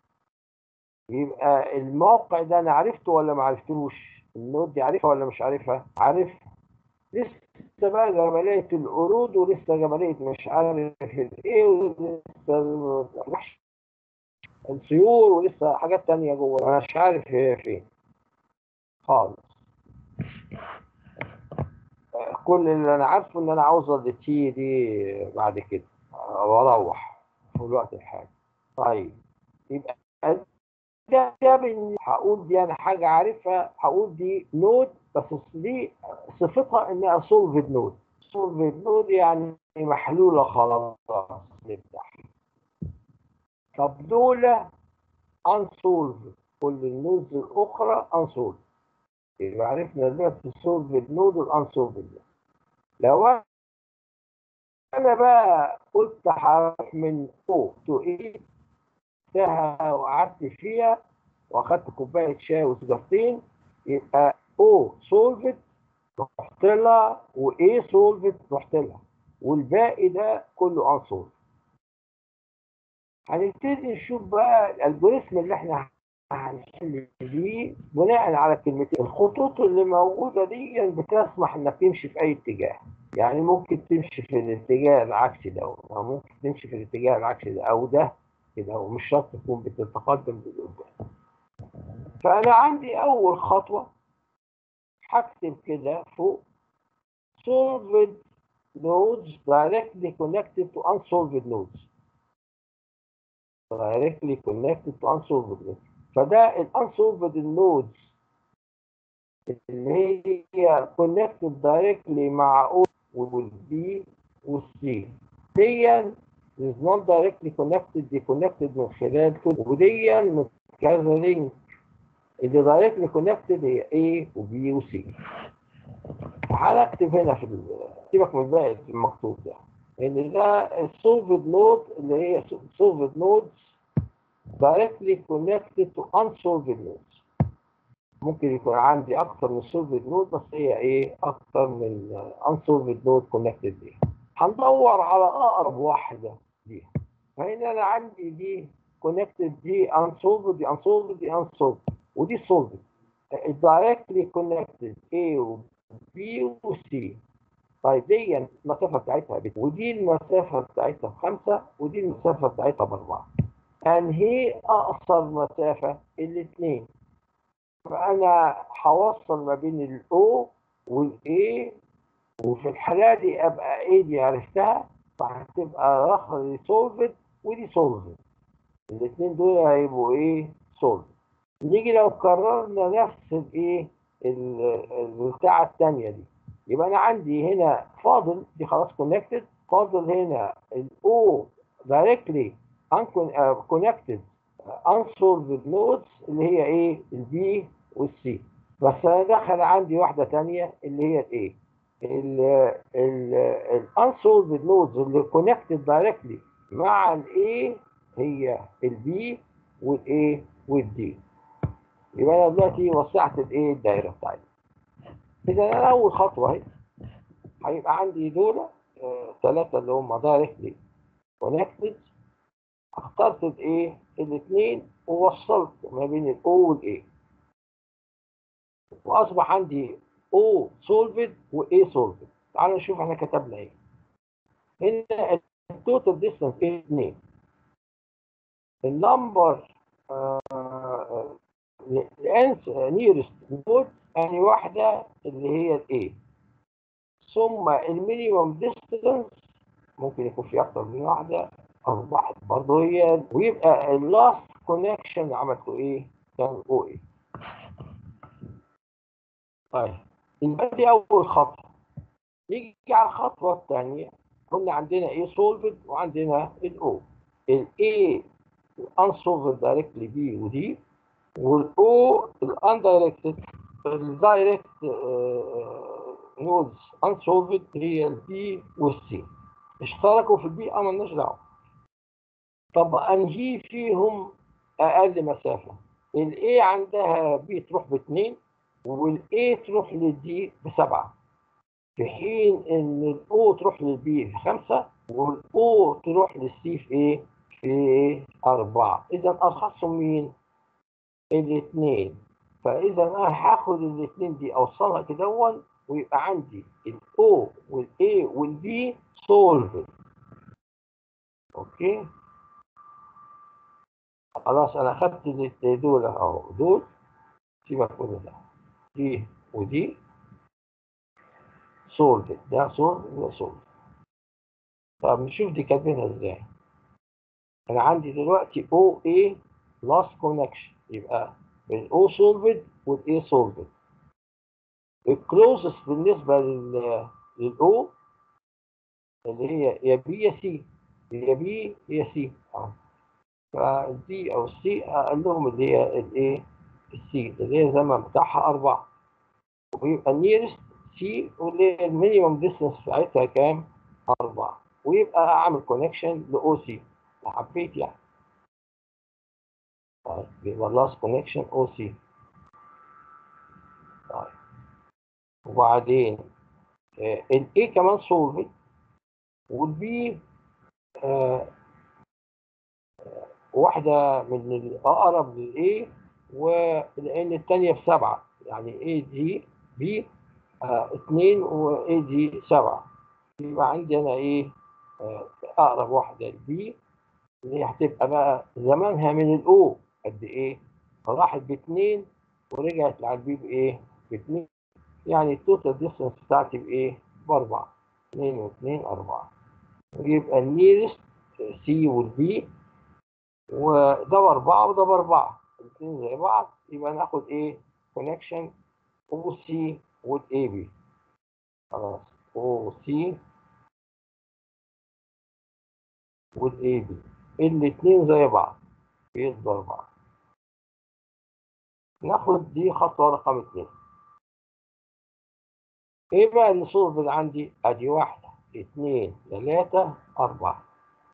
يبقى الموقع ده انا عرفته ولا ما عرفتوش النود دي عارفها ولا مش عارفها عارف لسه بقى جمالية القرود ولسه جمالية مش عارف ايه ولسه الوحش الطيور ولسه حاجات تانية جوه انا مش عارف هي فين خالص آه، كل اللي انا عارفه ان انا عاوز التي دي بعد كده آه، واروح في الوقت الحالي طيب يبقى ده ده بن- هقول دي انا حاجه عارفها هقول دي نود بس دي صفتها انها سولفد نود سولفد نود يعني محلوله خلاص نفتح طب دول unsolved كل النودز الاخرى unsolved يبقى عرفنا دلوقتي السولفد نود والانسولفد لو انا بقى قلت هروح من او تو ايه ساعة وقعدت فيها واخدت كوبايه شاي وسيجارتين يبقى او سولفت رحت لها وايه سولفت رحت لها والباقي ده كله انسولف هنبتدي نشوف بقى الالجوريثم اللي احنا هنحل بيه بناء على كلمتين الخطوط اللي موجوده دي بتسمح انك تمشي في اي اتجاه يعني ممكن تمشي في الاتجاه العكسي ده او ممكن تمشي في الاتجاه العكسي ده او ده كده ومش شرط تكون بتتقدم لقدام فانا عندي اول خطوه هكتب كده فوق solved nodes directly connected to unsolved nodes directly connected to unsolved nodes فده ال unsolved nodes اللي هي connected directly مع O والB والC دي is not directly connected دي connected من خلال كده ودي من كذا لينك اللي directly connected هي A و B و C هنكتب هنا في ال- سيبك من باقي المكتوب ده ان ده السولفد نود اللي هي solved nodes directly connected to unsolved nodes ممكن يكون عندي اكتر من solved node بس هي ايه اكتر من unsolved node connected ليها هندور على اقرب واحده ليها فهنا انا عندي دي connected دي unsolved دي unsolved دي unsolved ودي solved directly connected A و B و C طيب دي المسافه بتاعتها بت... ودي المسافه بتاعتها بخمسه ودي المسافه بتاعتها باربعه انهي اقصر مسافه الاثنين فانا هوصل ما بين الاو والاي وفي الحاله دي ابقى ايه دي عرفتها فهتبقى رخر دي سولفد ودي سولفد الاثنين دول هيبقوا ايه سولفد نيجي لو كررنا نفس الايه ال- البتاعه الثانيه دي يبقى انا عندي هنا فاضل دي خلاص كونكتد فاضل هنا الاو دايركتلي كونكتد unsolved nodes اللي هي ايه البي والسي بس انا دخل عندي واحده ثانيه اللي هي الايه الانسولفد نودز اللي كونكتد دايركتلي مع الايه هي البي والايه والدي يبقى انا دلوقتي وسعت الايه الدايره بتاعتي اذا انا اول خطوه اهي هيبقى عندي دول ثلاثه اللي هم دايركتلي كونكتد اخترت الايه الاثنين ووصلت ما بين الاو والاي واصبح عندي او سولفد واي سولفد تعالوا نشوف احنا كتبنا ايه هنا التوتال ديستانس ايه 2 النمبر الانس نيرست نود يعني واحده اللي هي الاي ثم المينيمم ديستانس ممكن يكون في اكتر من واحده اصبحت برضه هي ويبقى اللاست كونكشن عملته ايه؟ كان او ايه طيب يبقى دي اول خطوه نيجي على الخطوه الثانيه قلنا عندنا ايه سولفد وعندنا الاو الاي الانسولفد دايركتلي بي ودي والاو الاندايركتد الدايركت نودز انسولفد هي البي والسي اشتركوا في البي اه مالناش دعوه طب انهي فيهم اقل مسافه الاي عندها بي تروح باثنين والاي تروح للدي بسبعه في حين ان الاو تروح للبي في خمسه والاو تروح للسي في ايه؟ في اربعه اذا ارخصهم مين؟ الاثنين فاذا انا هاخد الاثنين دي اوصلها كده ويبقى عندي الاو والاي والبي سولفد اوكي خلاص انا خدت دول اهو دول سيبك من ده دي ودي سولفد ده سولفد وده سولفد طب نشوف دي كاتبينها ازاي انا عندي دلوقتي او اي لاست كونكشن يبقى الاو سولفد والاي سولفد الكلوزست بالنسبه لل للاو اللي هي يا بي يا سي يا بي يا سي اه فالدي او السي اقل لهم اللي هي الايه السي اللي هي الزمن بتاعها أربعة ويبقى النيرست سي واللي هي المينيمم ديستنس بتاعتها كام؟ أربعة ويبقى أعمل كونكشن لأو سي لو حبيت يعني طيب يبقى لاست كونكشن أو سي طيب وبعدين آه الاي كمان سولفد والبي آه آه واحدة من الأقرب للإيه ولأن التانية بسبعة يعني اي دي بي آه اتنين واي دي سبعة يبقى عندي أنا إيه آه أقرب واحدة البي اللي هي هتبقى بقى زمانها من الأو قد إيه؟ راحت باتنين ورجعت على البي بإيه؟ باتنين يعني التوتال ديستنس بتاعتي بإيه؟ بأربعة اتنين واتنين أربعة ويبقى النيرست سي والبي وده بأربعة وده بأربعة الاثنين زي بعض يبقى ناخد ايه كونكشن او سي والاي بي خلاص او سي والاي بي الاثنين زي بعض بيصدر بعض ناخد دي خطوة رقم اتنين ايه بقى اللي صورت عندي ادي واحدة اتنين تلاتة اربعة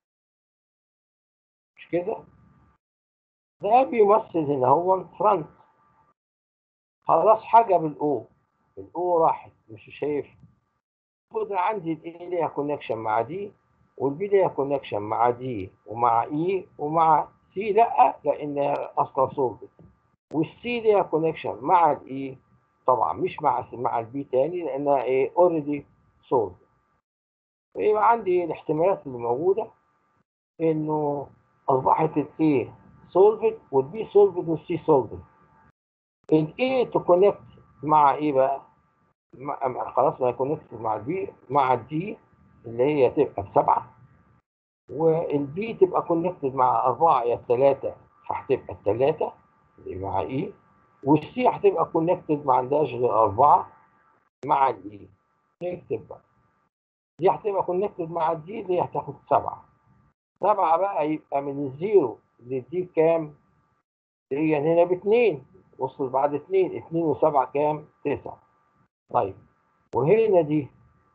مش كده ده بيمثل هنا هو فرونت خلاص حاجه بالاو الاو راحت مش شايف المفروض عندي الاي ليها كونكشن مع دي والبي ليها كونكشن مع دي ومع اي ومع سي لا لانها اصلا صوبت والسي ليها كونكشن مع الاي طبعا مش مع مع البي تاني لانها ايه اوريدي صوب فيبقى عندي الاحتمالات اللي موجوده انه اصبحت الاي سولفد والبي سولفد والسي سولفد الاي تو كونكت مع ايه بقى؟ مع خلاص ما كونكت مع البي مع الدي اللي هي تبقى بسبعه والبي تبقى كونكتد مع اربعه يا ثلاثه فهتبقى الثلاثه اللي مع اي والسي هتبقى كونكتد ما عندهاش غير اربعه مع الاي نكتب بقى دي هتبقى كونكتد مع الدي اللي هتاخد سبعه سبعه بقى يبقى من الزيرو دي كام؟ هي هنا باتنين وصل بعد اتنين اتنين وسبعة كام؟ تسعة طيب وهنا دي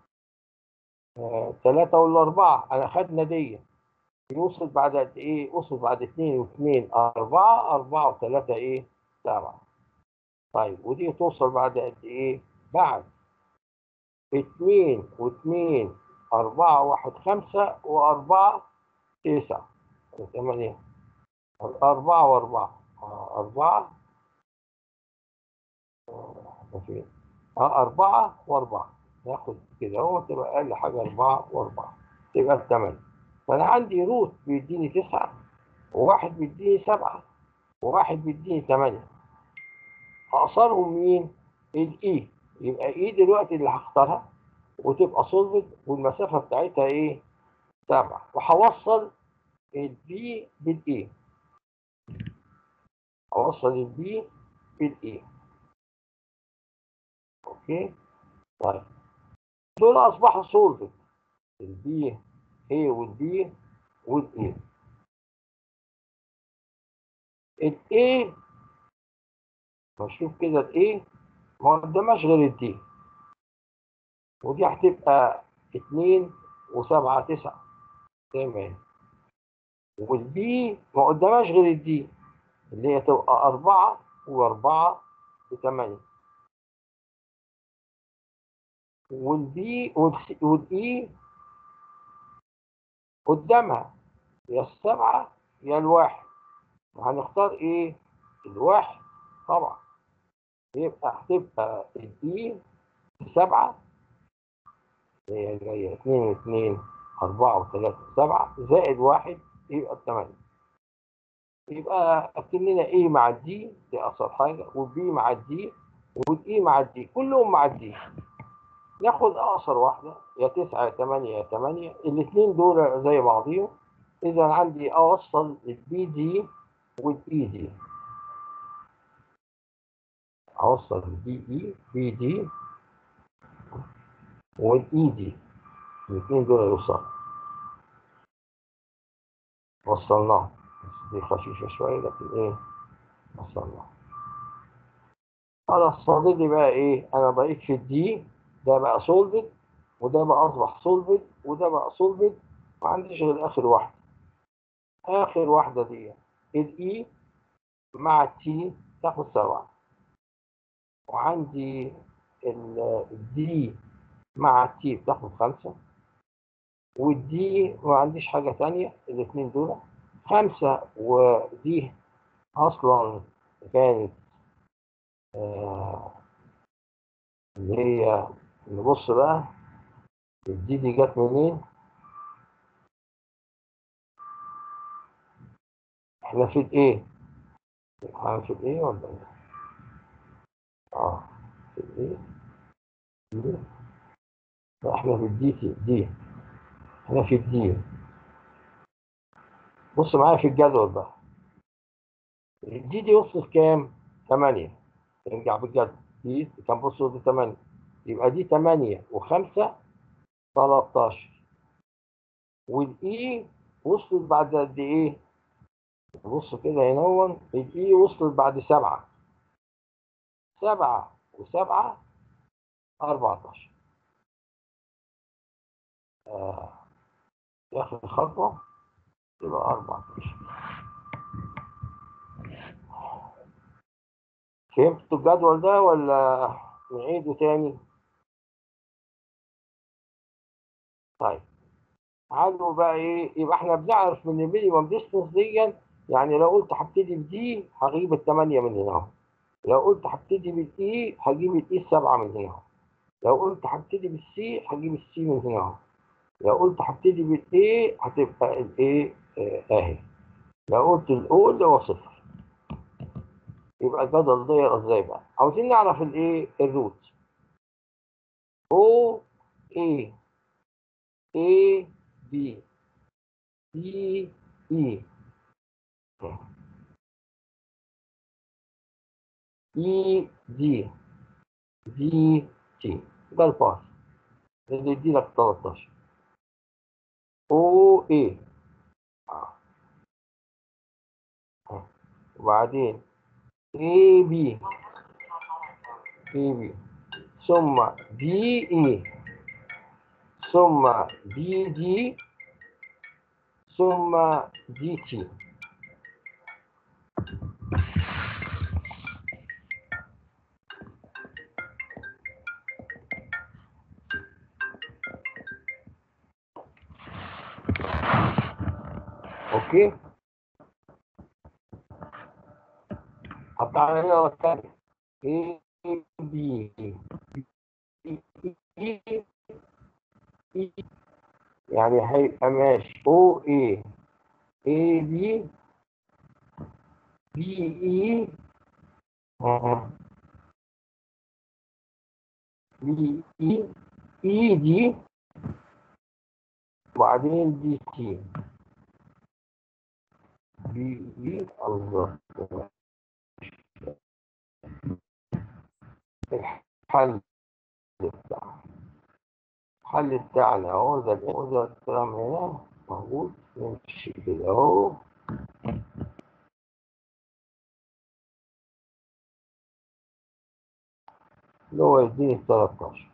آه تلاتة ولا أربعة أنا خدنا دي وصل بعد قد إيه؟ وصل بعد اتنين واثنين أربعة أربعة وثلاثة إيه؟ سبعة طيب ودي توصل بعد قد إيه؟ بعد اتنين واثنين أربعة واحد خمسة وأربعة تسعة ثمانية أربعة وأربعة آه، أربعة آه، فين؟ آه، أربعة وأربعة ناخد كده هو تبقى أقل حاجة أربعة وأربعة تبقى الثمانية فأنا عندي روت بيديني تسعة وواحد بيديني سبعة وواحد بيديني ثمانية أقصرهم مين؟ الإي يبقى إي دلوقتي اللي هختارها وتبقى سولفد والمسافة بتاعتها إيه؟ سبعة وهوصل البي بالاي اوصل البي بالاي اوكي طيب دول اصبحوا سولفد البي اي والبي والاي الاي نشوف كده الاي ما قدامهاش غير الدي ودي هتبقى اتنين وسبعة تسعة زي ما هي والبي ما قدامهاش غير الدي اللي هي تبقى أربعة وأربعة بثمانية والبي والس- والإي قدامها يا السبعة يا الواحد هنختار إيه؟ الواحد طبعا يبقى هتبقى الإي سبعة هي جاية اتنين واتنين أربعة وثلاثة سبعة زائد واحد يبقى الثمانية يبقى اكتب لنا ايه مع الدي دي اصل حاجه والبي مع الدي والاي مع الدي كلهم مع الدي ناخد اقصر واحده يا 9 يا 8 يا 8 الاثنين دول زي بعضيهم اذا عندي اوصل البي دي والاي دي اوصل البي اي بي دي والاي دي الاثنين دول يوصلوا وصلناهم بس دي خفيفة شوية لكن ايه وصلنا خلاص فاضل لي بقى ايه انا ضيف في الدي ده بقى سولفد وده بقى اصبح سولفد وده بقى سولفد ما عنديش غير اخر واحدة اخر واحدة دي الاي مع التي تاخد سبعة وعندي الدي مع التي بتاخد خمسة والدي ما عنديش حاجة تانية الاتنين دول خمسة ودي أصلا كانت آه اللي هي نبص بقى الدي دي جت منين احنا في الايه احنا في الايه ولا ايه اه في الايه دي. لا احنا في الدي تي دي احنا في الدي بص معايا في الجدول بقى الدي دي وصلت كام؟ 8 ارجع بالجدول دي كان بص دي 8 يبقى دي 8 و5 13 والاي وصلت بعد قد ايه؟ بص كده هنا هو الاي وصلت بعد 7 7 و7 14 آه. اخر خطوه يبقى 14 فهمتوا الجدول ده ولا نعيده تاني؟ طيب تعالوا بقى ايه يبقى احنا بنعرف من المينيمم ديستنس دي يعني لو قلت هبتدي بدي هجيب الثمانية من هنا اهو. لو قلت هبتدي بالاي هجيب الاي السبعة من هنا اهو. لو قلت هبتدي بالسي هجيب السي من هنا اهو. لو قلت هبتدي بالاي هتبقى الاي اهي لو قلت الاو اللي هو صفر يبقى الجدول ده يقرا ازاي بقى عاوزين نعرف الايه الروت او اي اي بي بي اي اي دي دي تي ده الباس اللي يدي لك 13 او اي آه. آه. وبعدين اي بي اي بي ثم دي اي ثم دي دي ثم دي تي اوكي تعالى هنا تاني A B يعني هيبقى ماشي O A A B B E آه. B E E دي وبعدين دي تي بي إي الله الحل بتاعنا الحل بتاعنا اهو ده اهو ده الكلام هنا موجود نمشي كده اهو اللي هو يديني 13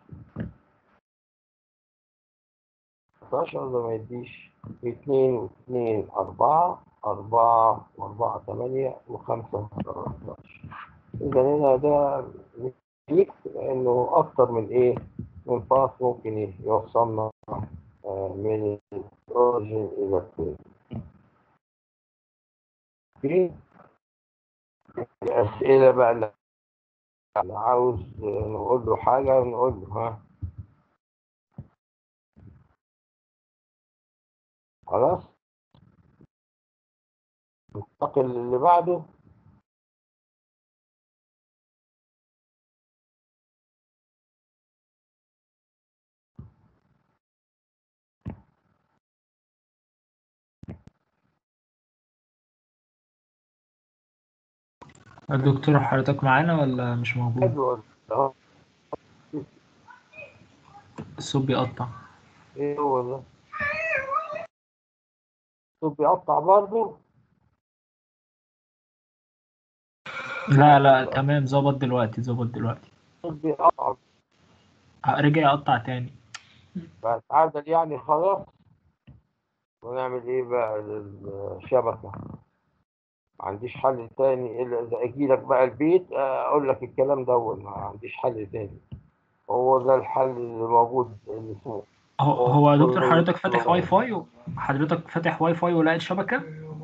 13 ده ما يديش 2 و2 4 4 و4 8 و5 13 إذا هنا ده ميكس لأنه أكتر من إيه؟ من باث ممكن إيه؟ يوصلنا آه، من الأوريجين إلى التاني. أوكي؟ الأسئلة بقى اللي اللي عاوز آه، نقول له حاجة نقول له ها خلاص ننتقل اللي بعده الدكتور حضرتك معانا ولا مش موجود؟ حلو أهو. الصوت بيقطع ايه هو ده؟ الصوت بيقطع برضه؟ لا لا تمام ظبط دلوقتي ظبط دلوقتي الصوت بيقطع آه، رجع يقطع تاني بتعادل يعني خلاص ونعمل ايه بقى للشبكة ما عنديش حل تاني الا اذا اجي لك بقى البيت آه، اقول لك الكلام ده ما عنديش حل تاني هو ده الحل اللي موجود اللي اسمه هو هو يا دكتور كله- حضرتك فاتح كله واي فاي و- حضرتك فاتح واي فاي ولقيت شبكة؟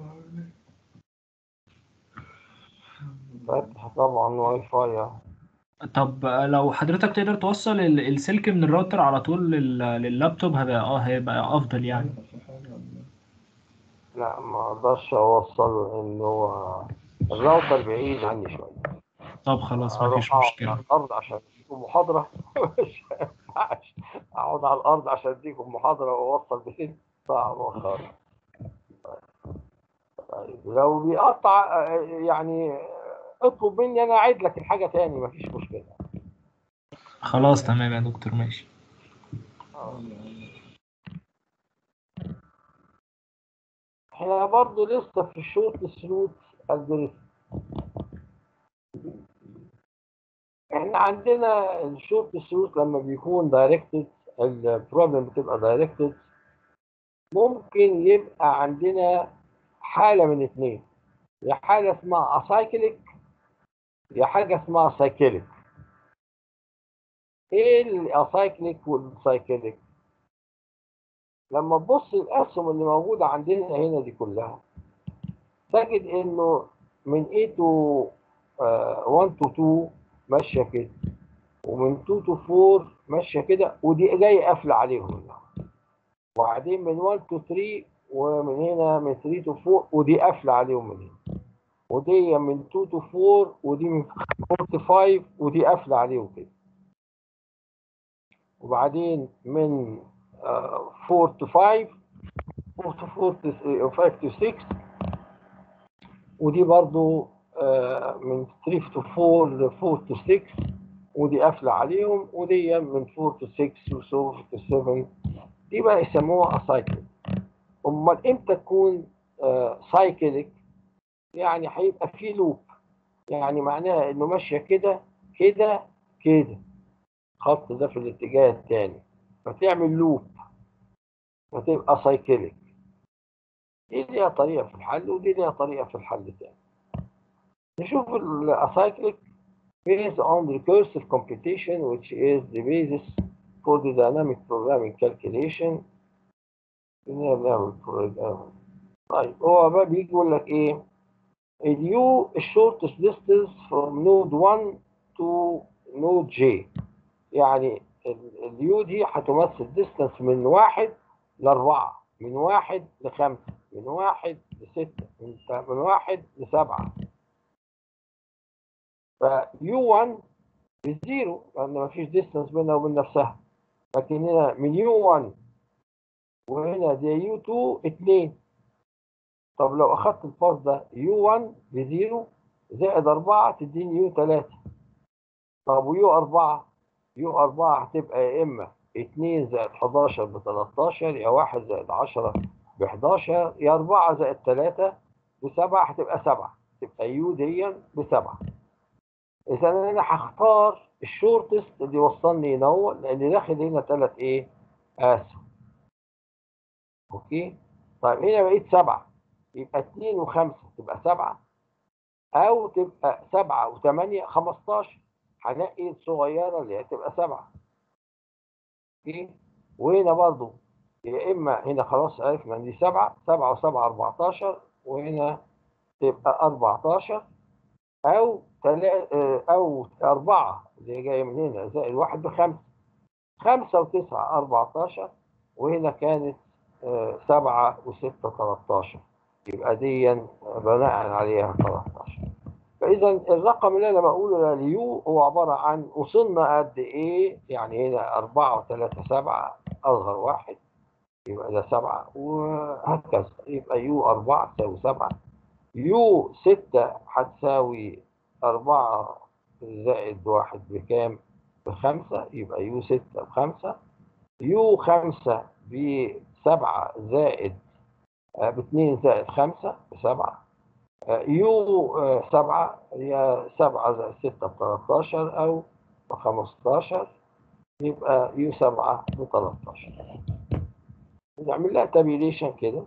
فاتح طبعا واي فاي أهو. طب آه، لو حضرتك تقدر توصل ال- السلك من الراوتر على طول لل- لللابتوب هيبقى اه هيبقى افضل يعني لا ما اقدرش اوصله ان هو الراوتر بعيد عني شويه طب خلاص أروح مفيش أقعد مشكلة على الأرض عشان أديكم محاضرة مش ينفعش أقعد على الأرض عشان أديكم محاضرة وأوصل بسن صعب خالص طيب لو بيقطع آه، يعني آه، اطلب مني أنا أعيد لك الحاجة تاني مفيش مشكلة خلاص تمام يا دكتور ماشي احنا برضه لسه في الشورت سلوت الجوريثم احنا عندنا الشورت سلوت لما بيكون دايركتد البروبلم بتبقى دايركتد ممكن يبقى عندنا حالة من اتنين يا حالة اسمها اسايكليك يا حاجة اسمها سايكليك ايه الاسايكليك والسايكليك لما تبص الاسهم اللي موجودة عندنا هنا دي كلها تجد انه من A to آه، 1 to 2 ماشية كده ومن 2 to 4 ماشية كده ودي جاية قافلة عليهم هنا. وبعدين من 1 to 3 ومن هنا من 3 to 4 ودي قافلة عليهم من هنا ودي من 2 to 4 ودي من 4 to 5 ودي قافلة عليهم كده وبعدين من آه، 4 to 5 4 to 4 to 5 to 6 ودي برضو آه، من 3 to 4 ل 4 to 6 ودي قافلة عليهم ودي من 4 to 6 و 4 to 7 دي بقى يسموها اسايكليك امال امتى تكون سايكليك يعني هيبقى في لوب يعني معناها انه ماشيه كده كده كده خط ده في الاتجاه الثاني فتعمل لوب فتبقى سايكليك دي ليها طريقه في الحل ودي ليها طريقه في الحل الثاني نشوف الاسايكليك based on recursive computation which is the basis for the dynamic programming calculation بنعمل program. طيب هو بقى بيجي يقول لك ايه اليو shortest distance from node 1 to node j يعني اليو دي هتمثل distance من واحد لأربعة من واحد لخمسة من واحد لستة من, من واحد لسبعة فيو 1 بالزيرو لأن مفيش distance بينها وبين نفسها لكن هنا من يو 1 وهنا دي يو 2 2 طب لو اخدت الباص ده يو 1 بزيرو زائد 4 تديني يو 3 طب ويو 4 يو 4 هتبقى يا اما 2 زائد 11 ب 13 يا 1 زائد 10 ب 11 يا 4 زائد 3 ب 7 هتبقى 7 تبقى يو دي بسبعة اذا انا هختار الشورتست اللي يوصلني هنا هو لان داخل هنا ثلاث ايه اسهم اوكي طيب هنا بقيت سبعة يبقى اتنين وخمسة تبقى سبعة أو تبقى سبعة وثمانية خمستاشر هنقي الصغيرة اللي هتبقى سبعة اوكي وهنا برضو يا إما هنا خلاص عرفنا إن دي سبعة سبعة وسبعة أربعتاشر وهنا تبقى أربعتاشر أو تلا أو أربعة اللي هي جاية من هنا زائد واحد بخمسة خمسة وتسعة أربعتاشر وهنا كانت آه، سبعة وستة تلاتاشر يبقى دي بناء عليها 13 فإذا الرقم اللي أنا بقوله ده ليو هو عبارة عن وصلنا قد إيه يعني هنا 4 و3 7 أصغر واحد يبقى ده 7 وهكذا يبقى يو 4 تساوي 7 يو 6 هتساوي 4 زائد 1 بكام؟ بخمسة يبقى يو 6 بخمسة يو 5 بسبعة زائد باتنين زائد خمسة بسبعة يو آه، سبعة هي سبعة زائد ستة بتلاتاشر أو بخمستاشر يبقى يو سبعة بتلاتاشر نعمل لها تابيليشن كده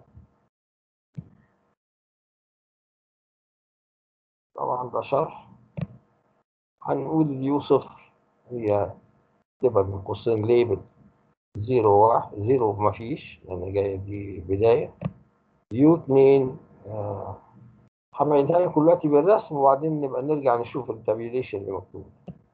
طبعا ده شرح هنقول يو صفر هي تبقى من قوسين ليبل زيرو واحد زيرو مفيش لأن جاية دي بداية يو 2 آه، هعملها لكم دلوقتي بالرسم وبعدين نبقى نرجع نشوف التابيليشن اللي مكتوب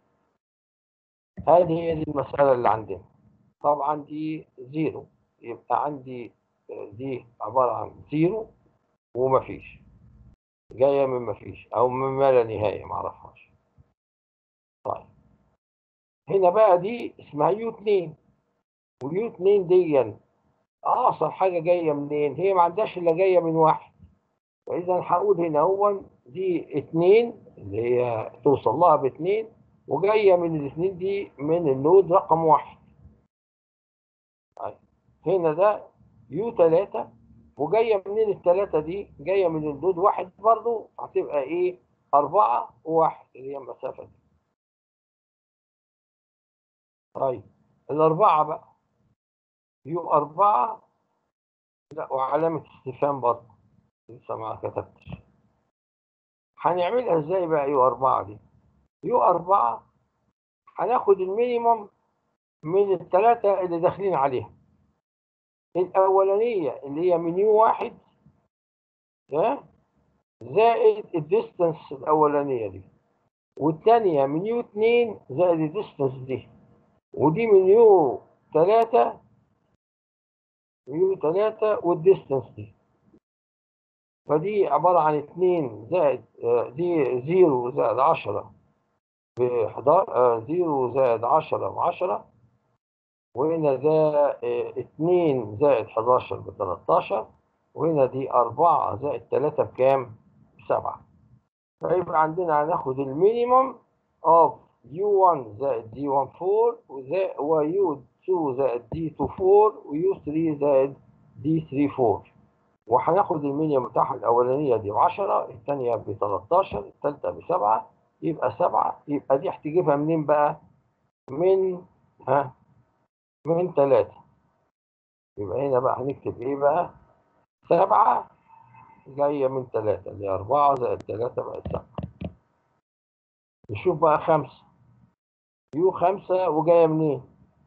هذه هي دي المسألة اللي عندنا طبعا دي زيرو يبقى عندي آه، دي عبارة عن زيرو ومفيش جاية من مفيش أو من ما لا نهاية معرفهاش طيب هنا بقى دي اسمها يو 2 ويو 2 دي اقصر حاجه جايه منين هي ما عندهاش الا جايه من واحد فاذا هقول هنا هو دي اتنين اللي هي توصل لها باتنين وجايه من الاثنين دي من النود رقم واحد طيب هنا ده يو تلاتة وجايه منين التلاتة دي جايه من النود واحد برضو هتبقى ايه أربعة وواحد اللي هي المسافة دي طيب الأربعة بقى يو أربعة لا وعلامة استفهام برضه لسه ما كتبتش هنعملها ازاي بقى يو أربعة دي يو أربعة هناخد المينيمم من الثلاثة اللي داخلين عليها الأولانية اللي هي من يو واحد ها زائد الديستنس الأولانية دي والثانية من يو اتنين زائد الديستنس دي ودي من يو تلاتة يو تلاتة والديستنس دي فدي عبارة عن اتنين زائد آه، دي زيرو زائد عشرة بحداشر زيرو زائد عشرة بعشرة وهنا ده آه، اتنين زائد حداشر بتلاتاشر وهنا دي أربعة زائد تلاتة بكام؟ بسبعة فيبقى عندنا هناخد المينيمم اوف يو 1 زائد دي 1 4 وزائد ويو 2 زائد دي 2 4 ويو 3 زائد دي 3 4 وهناخد المينيمم بتاعها الاولانيه دي ب 10 الثانيه ب 13 الثالثه ب 7 يبقى 7 يبقى دي هتجيبها منين بقى؟ من ها من 3 يبقى هنا بقى هنكتب ايه بقى؟ 7 جايه من 3 اللي هي 4 زائد 3 بقت 7 نشوف بقى 5 يو 5 وجايه منين؟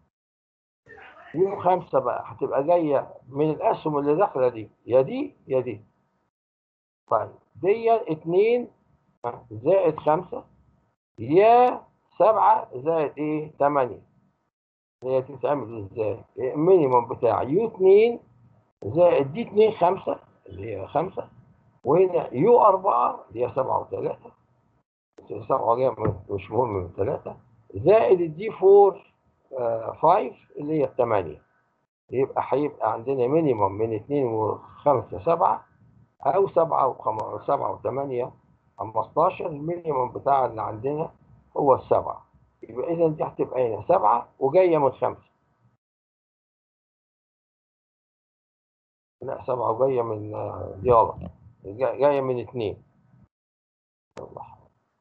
يو خمسة بقى هتبقى جاية من الأسهم اللي داخلة دي يا دي يا دي طيب دي اتنين زائد خمسة يا سبعة زائد ايه تمانية هي تتعمل ازاي المينيموم بتاع يو اتنين زائد دي اتنين خمسة اللي هي خمسة وهنا يو أربعة اللي هي سبعة وتلاتة سبعة جاية من- مش مهم من ثلاثة زائد الدي فور آه، فايف اللي هي الثمانية يبقى هيبقى عندنا مينيموم من اتنين وخمسة سبعة أو سبعة وخم... سبعة وثمانية خمستاشر المينيموم بتاع اللي عندنا هو السبعة يبقى إذا دي هتبقى هنا سبعة وجاية من خمسة لا سبعة وجاية من آه، دي غلط جا- جاية من اتنين الله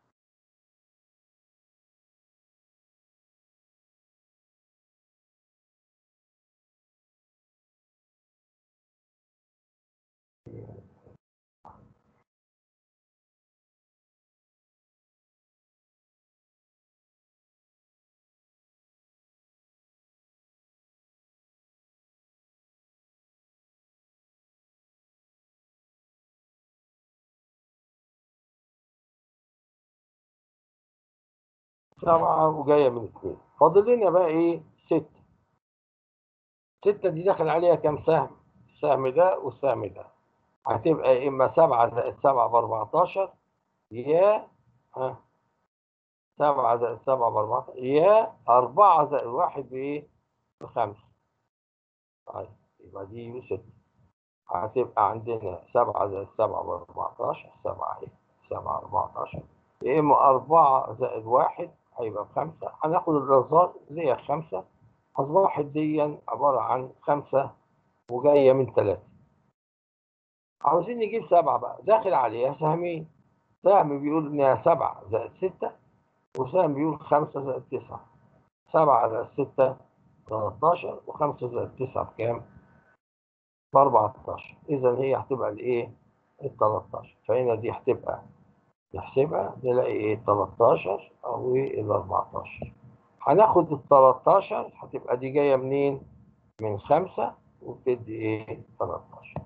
سبعة وجاية من اتنين فاضل لنا بقى ايه ستة ستة دي داخل عليها كام سهم السهم ده والسهم ده هتبقى يا اما سبعة زائد سبعة باربعتاشر يا ها سبعة زائد سبعة باربعتاشر يا أربعة زائد واحد بإيه؟ بخمسة طيب يبقى دي ستة هتبقى عندنا سبعة زائد سبعة باربعتاشر سبعة اهي سبعة أربعتاشر يا إما أربعة زائد واحد هيبقى بخمسة هناخد الرصاص اللي هي خمسة أصبحت دي عبارة عن خمسة وجاية من ثلاثة عاوزين نجيب سبعة بقى داخل عليها سهمين سهم بيقول إنها سبعة زائد ستة وسهم بيقول خمسة زائد تسعة سبعة زائد ستة 13 وخمسة زائد تسعة بكام؟ ب 14 إذا هي هتبقى الإيه؟ ال 13 فهنا دي هتبقى نحسبها نلاقي إيه 13 أو ال 14 هناخد ال 13 هتبقى دي جاية منين؟ من خمسة وبتدي إيه 13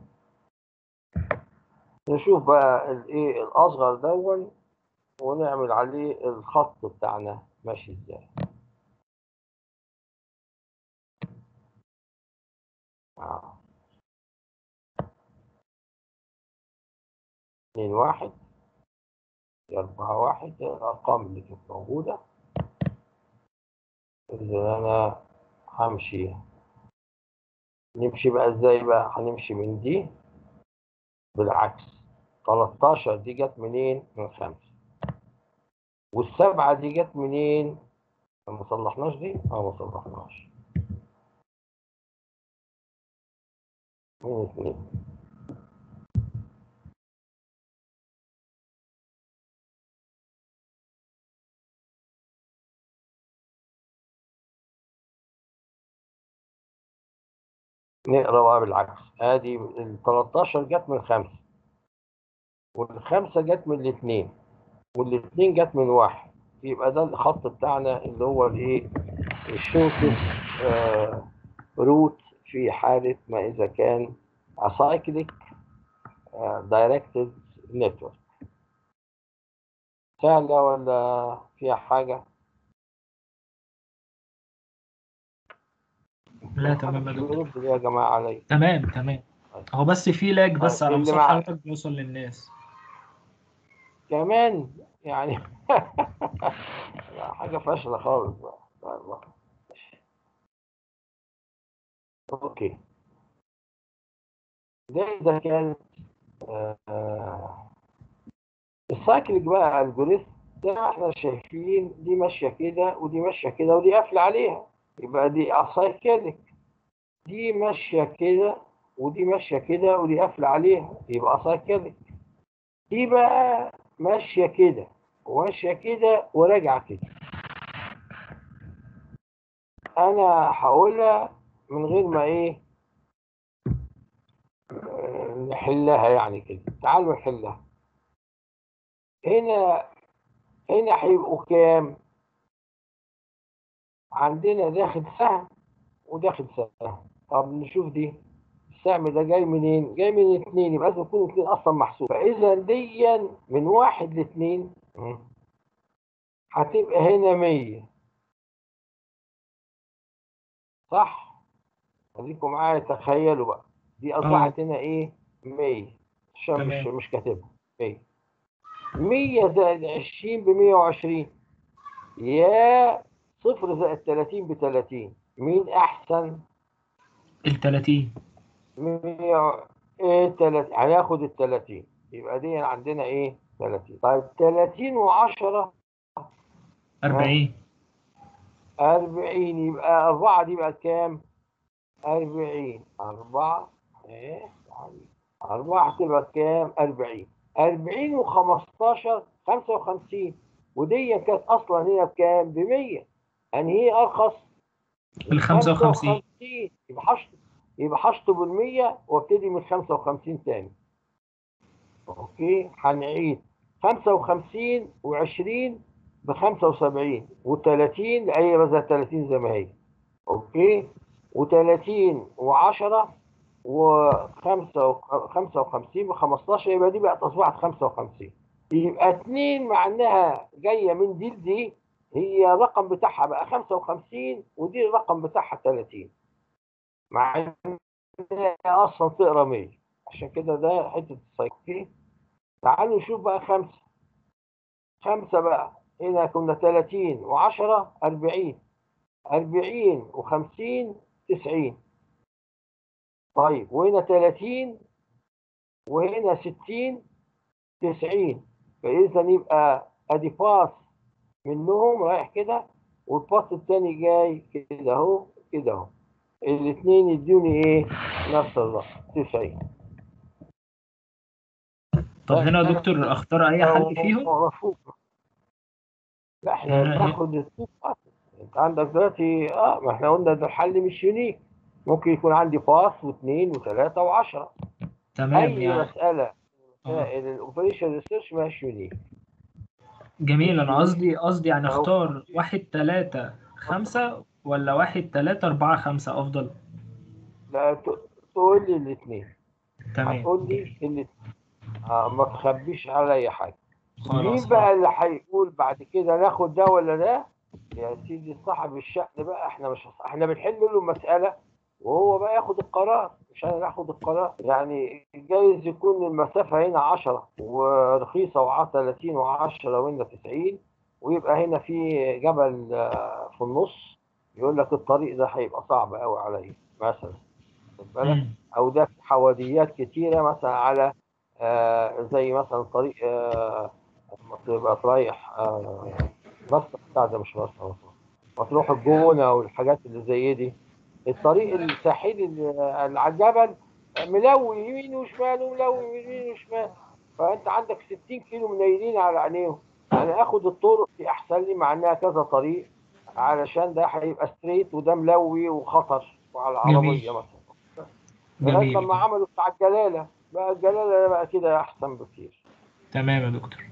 نشوف بقى الإيه الأصغر دون ونعمل عليه الخط بتاعنا ماشي إزاي آه. اتنين واحد أربعة واحد الأرقام اللي كانت موجودة إذا أنا همشي نمشي بقى إزاي بقى هنمشي من دي بالعكس 13 دي جت منين؟ من خمسة والسبعة دي جت منين؟ ما صلحناش دي؟ اه ما صلحناش من اتنين نقرا بقى بالعكس ادي ال 13 جت من خمسة والخمسة جت من الاثنين والاثنين جت من واحد يبقى ده الخط بتاعنا اللي هو الايه الشورتست روت في حالة ما إذا كان acyclic directed network سهلة ولا فيها حاجة؟ لا تمام يا دكتور يرد يا جماعة علي تمام تمام هو بس في لاج بس طيب، على اللي مصطلح مع- حضرتك بيوصل للناس كمان يعني لا، حاجة فاشلة خالص بقى طيب بقى. اوكي ده إذا كان آه، السايكليك بقى الجوريثم زي ما احنا شايفين دي ماشية كده ودي ماشية كده ودي قافلة عليها يبقى دي اسايكليك دي ماشية كده ودي ماشية كده ودي قافلة عليها يبقى اسايكليك دي بقى ماشية كده وماشية كده وراجعة كده أنا هقولها من غير ما إيه آه، نحلها يعني كده تعالوا نحلها هنا هنا هيبقوا كام؟ عندنا داخل سهم وداخل سهم طب نشوف دي السهم ده جاي منين؟ جاي من اتنين يبقى لازم يكون اتنين اصلا محسوب فاذا ديا من واحد لاتنين مم. هتبقى هنا مية صح؟ خليكم معايا تخيلوا بقى دي اصبحت هنا ايه؟ مية عشان مش تمام. مش كاتبها مية مية زائد عشرين بمية وعشرين يا صفر زائد تلاتين بتلاتين مين أحسن؟ ال 30 مية ايه تلاتين هناخد التلاتين يبقى دي عندنا ايه؟ تلاتين طيب تلاتين وعشرة 40 أربعين يبقى أربعة دي بقت كام؟ أربعين أربعة إيه؟ يعني أربعة هتبقى كام؟ أربعين أربعين وخمستاشر خمسة وخمسين ودي كانت أصلا هنا بكام؟ بمية يعني هي أرخص ال 55 يبقى حشط يبقى حشطه بالمية وابتدي من خمسة وخمسين تاني أوكي هنعيد خمسة وخمسين وعشرين بخمسة وسبعين وتلاتين هي بس تلاتين زي ما هي أوكي وتلاتين وعشرة وخمسة وخ- خمسة وخمسين بخمستاشر يبقى دي بقت أصبحت خمسة وخمسين يبقى اتنين مع إنها جاية من دي لدي هي الرقم بتاعها بقى خمسة وخمسين ودي الرقم بتاعها تلاتين مع إنها أصلا تقرا مية عشان كده ده حتة السايكل تعالوا نشوف بقى خمسة خمسة بقى هنا كنا تلاتين وعشرة أربعين أربعين وخمسين تسعين طيب وهنا تلاتين وهنا ستين تسعين فإذا يبقى أدي باس منهم رايح كده والباس التاني جاي كده أهو كده أهو الاتنين يدوني إيه نفس الرقم تسعين طب هنا يا دكتور اختار اي حل فيهم مفهوم لا احنا هنا- بناخد التوب باس انت عندك دلوقتي اه ما احنا قلنا ده الحل مش يونيك ممكن يكون عندي باس واثنين وثلاثة وعشرة تمام اي يعني مسألة آه. مسائل الاوبريشن ريسيرش مش يونيك جميل انا قصدي قصدي يعني أهو. اختار واحد تلاتة خمسة ولا واحد تلاتة أربعة خمسة أفضل لا ت- تقول لي الاثنين تمام هتقول لي الاثنين آه ما تخبيش عليا حاجة مين خلاص بقى اللي هيقول بعد كده ناخد ده ولا ده يا سيدي صاحب الشأن بقى احنا مش احنا بنحل له مسألة وهو بقى ياخد القرار مش انا اللي اخد القرار يعني جايز يكون المسافة هنا 10 ورخيصة وع 30 و10 وهنا 90 ويبقى هنا في جبل آه، في النص يقول لك الطريق ده هيبقى صعب قوي عليا مثلا خد بالك مم. او ده في حواديات كتيره مثلا على آه زي مثلا طريق آه لما تبقى رايح آه بس بتاع ده مش بس ما تروح الجونه والحاجات اللي زي دي الطريق الساحلي اللي اللي على الجبل ملوي يمين وشمال وملوي يمين وشمال فانت عندك 60 كيلو منيلين على عينيهم انا اخد الطرق دي احسن لي مع انها كذا طريق علشان ده هيبقى ستريت وده ملوي وخطر وعلى العربيه جميل. مثلا لغايه جميل لما عملوا بتاع الجلاله بقى الجلاله بقى كده احسن بكتير تمام يا دكتور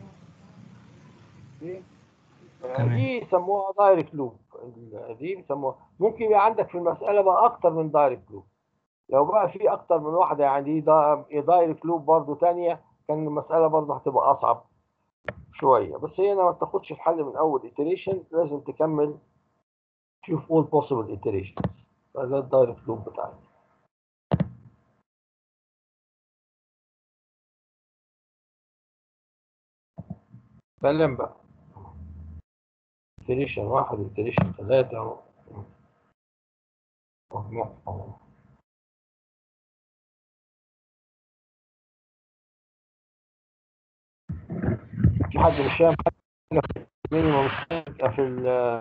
تمام. دي يسموها دايركت لوب دي بيسموها ممكن يبقى عندك في المساله بقى اكتر من دايركت لوب لو بقى في اكتر من واحده يعني دي دايركت لوب برضو تانية كان المساله برضو هتبقى اصعب شويه بس هي ما تاخدش الحل من اول iteration لازم تكمل تشوف all possible iterations فده الدايركت لوب بتاعي سلم بقى iteration واحد iteration ثلاثة اهو. اهو. في حد مش فاهم حاجة في المينيمم في ال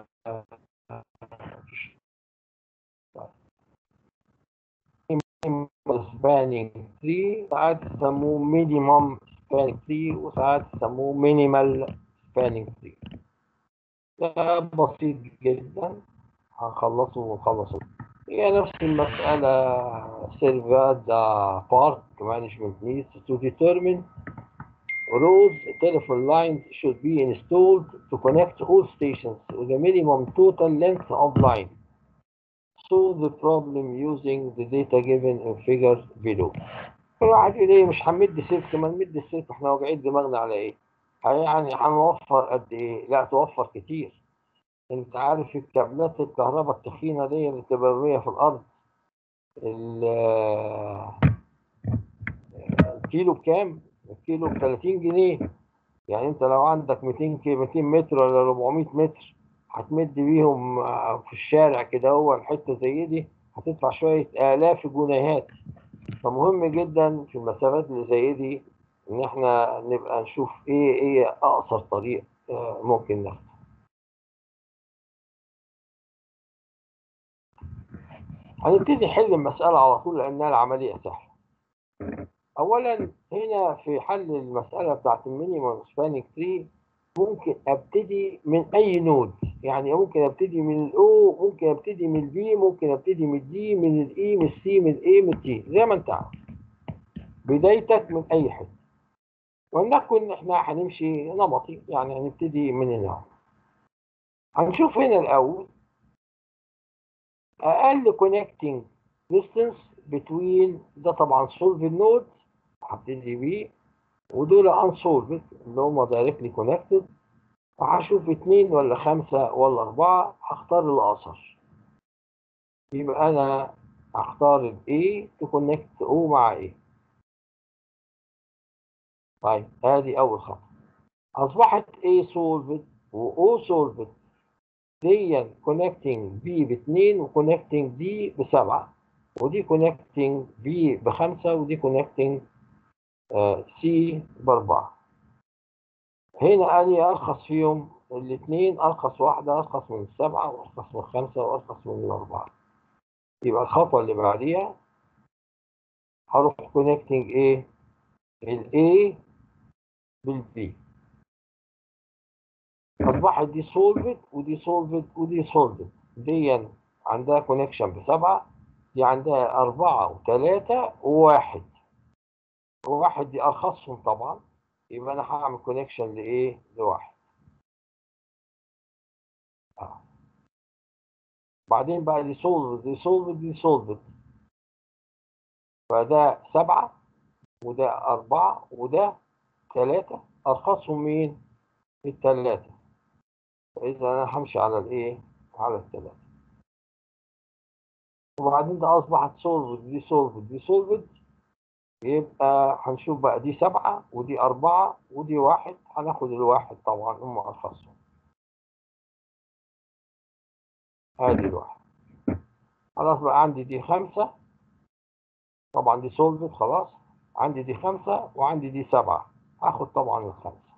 سبانينج تري ساعات يسموه مينيمم سبانينج تري وساعات يسموه مينيمال سبانينج تري ده بسيط جدا هنخلصه ونخلصه هي نفس المسألة سيرفر the park management needs to determine rows telephone lines should be installed to connect all stations with a minimum total length of line solve the problem using the data given in figure below كل واحد يقول ايه مش هنمد سلك ما نمد السلك احنا واجعين دماغنا على ايه يعني هنوفر قد ايه لا توفر كتير انت عارف الكابلات الكهرباء التخينه دي اللي بتبقى مرميه في الارض ال- الكيلو بكام؟ الكيلو ب 30 جنيه يعني انت لو عندك 200 كي 200 متر ولا 400 متر هتمد بيهم آه، في الشارع كده هو الحته زي دي هتدفع شويه الاف الجنيهات فمهم جدا في المسافات اللي زي دي ان احنا نبقى نشوف ايه ايه اقصر طريق آه، ممكن ناخده هنبتدي نحل المسألة على طول لأنها العملية سهلة. أولا هنا في حل المسألة بتاعت المينيمم سبانينج تري ممكن أبتدي من أي نود يعني ممكن أبتدي من الأو ممكن أبتدي من البي ممكن أبتدي من الدي من الإي من السي من الإي من التي زي ما أنت عارف. بدايتك من أي حتة. ولنكن إحنا هنمشي نمطي يعني هنبتدي من هنا. هنشوف هنا الأول اقل connecting distance between ده طبعا solved node هبتدي بيه ودول unsolved اللي هم directly connected فهشوف اتنين ولا خمسة ولا أربعة هختار الأقصر يبقى أنا هختار ال A to connect O مع A طيب ادي أول خطوة أصبحت A solved و O solved دي كونكتنج بي باتنين وكونكتنج دي بسبعة ودي كونكتنج بي بخمسة ودي كونكتنج سي بأربعة هنا أني أرخص فيهم الاتنين أرخص واحدة أرخص من السبعة وأرخص من الخمسة وأرخص من الأربعة يبقى الخطوة اللي بعديها هروح كونكتنج إيه؟ ال A بال B أصبحت دي سولفد ودي سولفد ودي سولفد دي عندها كونكشن بسبعة دي عندها أربعة وثلاثة وواحد وواحد دي أرخصهم طبعا يبقى أنا هعمل كونكشن لإيه؟ لواحد آه. بعدين بقى دي سولفد دي سولفد دي سولفد فده سبعة وده أربعة وده ثلاثة أرخصهم مين؟ الثلاثة إذا أنا همشي على الإيه؟ على الثلاثة. وبعدين ده أصبحت سولفد دي سولفد دي سولفد يبقى هنشوف بقى دي سبعة ودي أربعة ودي واحد هناخد الواحد طبعا هم أرخصهم. هادي الواحد. خلاص بقى عندي دي خمسة طبعا دي سولفد خلاص عندي دي خمسة وعندي دي سبعة هاخد طبعا الخمسة.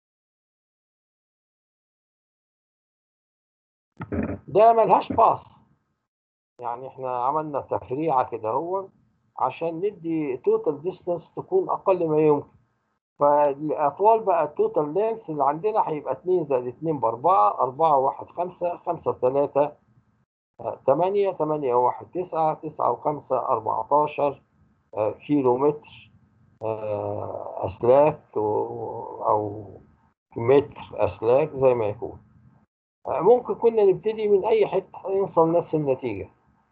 ده ملهاش باص يعني احنا عملنا تفريعة كده هو عشان ندي توتال ديستانس تكون اقل ما يمكن فالاطوال بقى التوتال لينس اللي عندنا هيبقى 2 زائد 2 ب 4 4 1 5 5 3 8 8 1 9 9 و5 14 كيلو متر اسلاك او متر اسلاك زي ما يكون ممكن كنا نبتدي من اي حته نوصل نفس النتيجه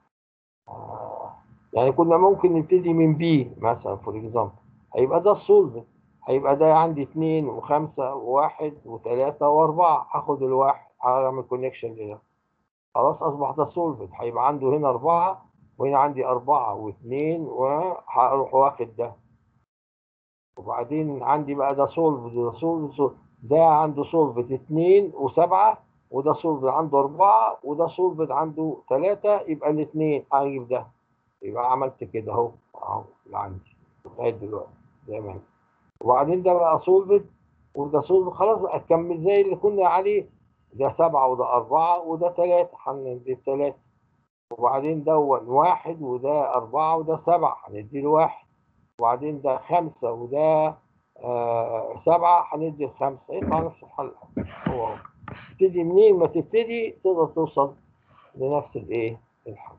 يعني كنا ممكن نبتدي من بي مثلا فور اكزامبل هيبقى ده السولفنت هيبقى ده عندي اتنين وخمسة وواحد وثلاثة وأربعة هاخد الواحد هعمل كونكشن لده خلاص أصبح ده سولفنت هيبقى عنده هنا أربعة وهنا عندي أربعة واثنين وهروح واخد ده وبعدين عندي بقى ده سولفد ده سولفد ده عنده سولفد اتنين وسبعة وده سولفد عنده أربعة وده سولفد عنده ثلاثة يبقى الاثنين هجيب ده يبقى عملت كده أهو أهو اللي عندي لغاية دلوقتي زي ما هي وبعدين ده بقى سولفد وده سولفد خلاص بقى تكمل زي اللي كنا عليه ده سبعة وده أربعة وده ثلاثة هندي الثلاثة وبعدين ده واحد وده أربعة وده سبعة هندي له واحد وبعدين ده خمسة وده آه سبعة هندي الخمسة يطلع نفس الحل هو هو تبتدي منين ما تبتدي تقدر توصل لنفس الايه الحل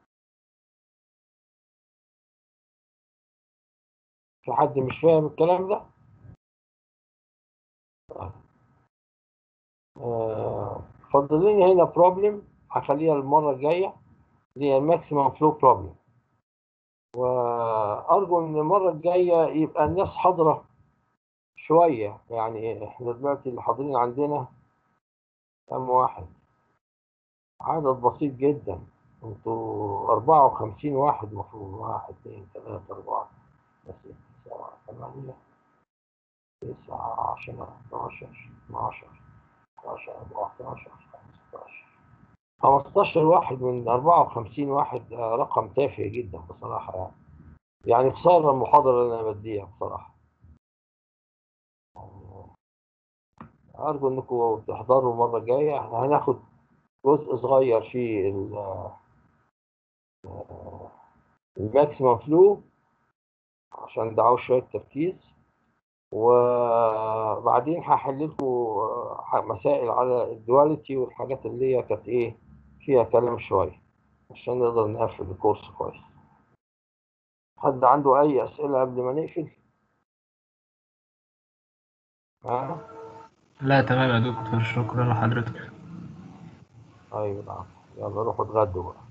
في حد مش فاهم الكلام ده آه فضل لنا هنا بروبلم هخليها المرة الجاية اللي هي الماكسيمم فلو بروبلم وارجو ان المره الجايه يبقى الناس حاضره شويه يعني احنا دلوقتي اللي حاضرين عندنا كام واحد عدد بسيط جدا انتوا 54 واحد المفروض واحد اثنين ثلاثة أربعة ستة سبعة ثمانية تسعة عشرة 11 12 13 14 15 15 واحد من 54 واحد ده رقم تافه جدا بصراحة يعني يعني خسارة المحاضرة اللي أنا بديها بصراحة أرجو إنكم تحضروا المرة الجاية إحنا هناخد جزء صغير في ال- الماكسيمم فلو عشان ده عاوز شوية تركيز وبعدين هحل لكم مسائل على الدواليتي والحاجات اللي هي كانت ايه فيها كلام شوية عشان نقدر نقفل الكورس كويس حد عنده أي أسئلة قبل ما نقفل؟ ها؟ لا تمام يا دكتور شكرا لحضرتك أيوة نعم يلا روحوا اتغدوا بقى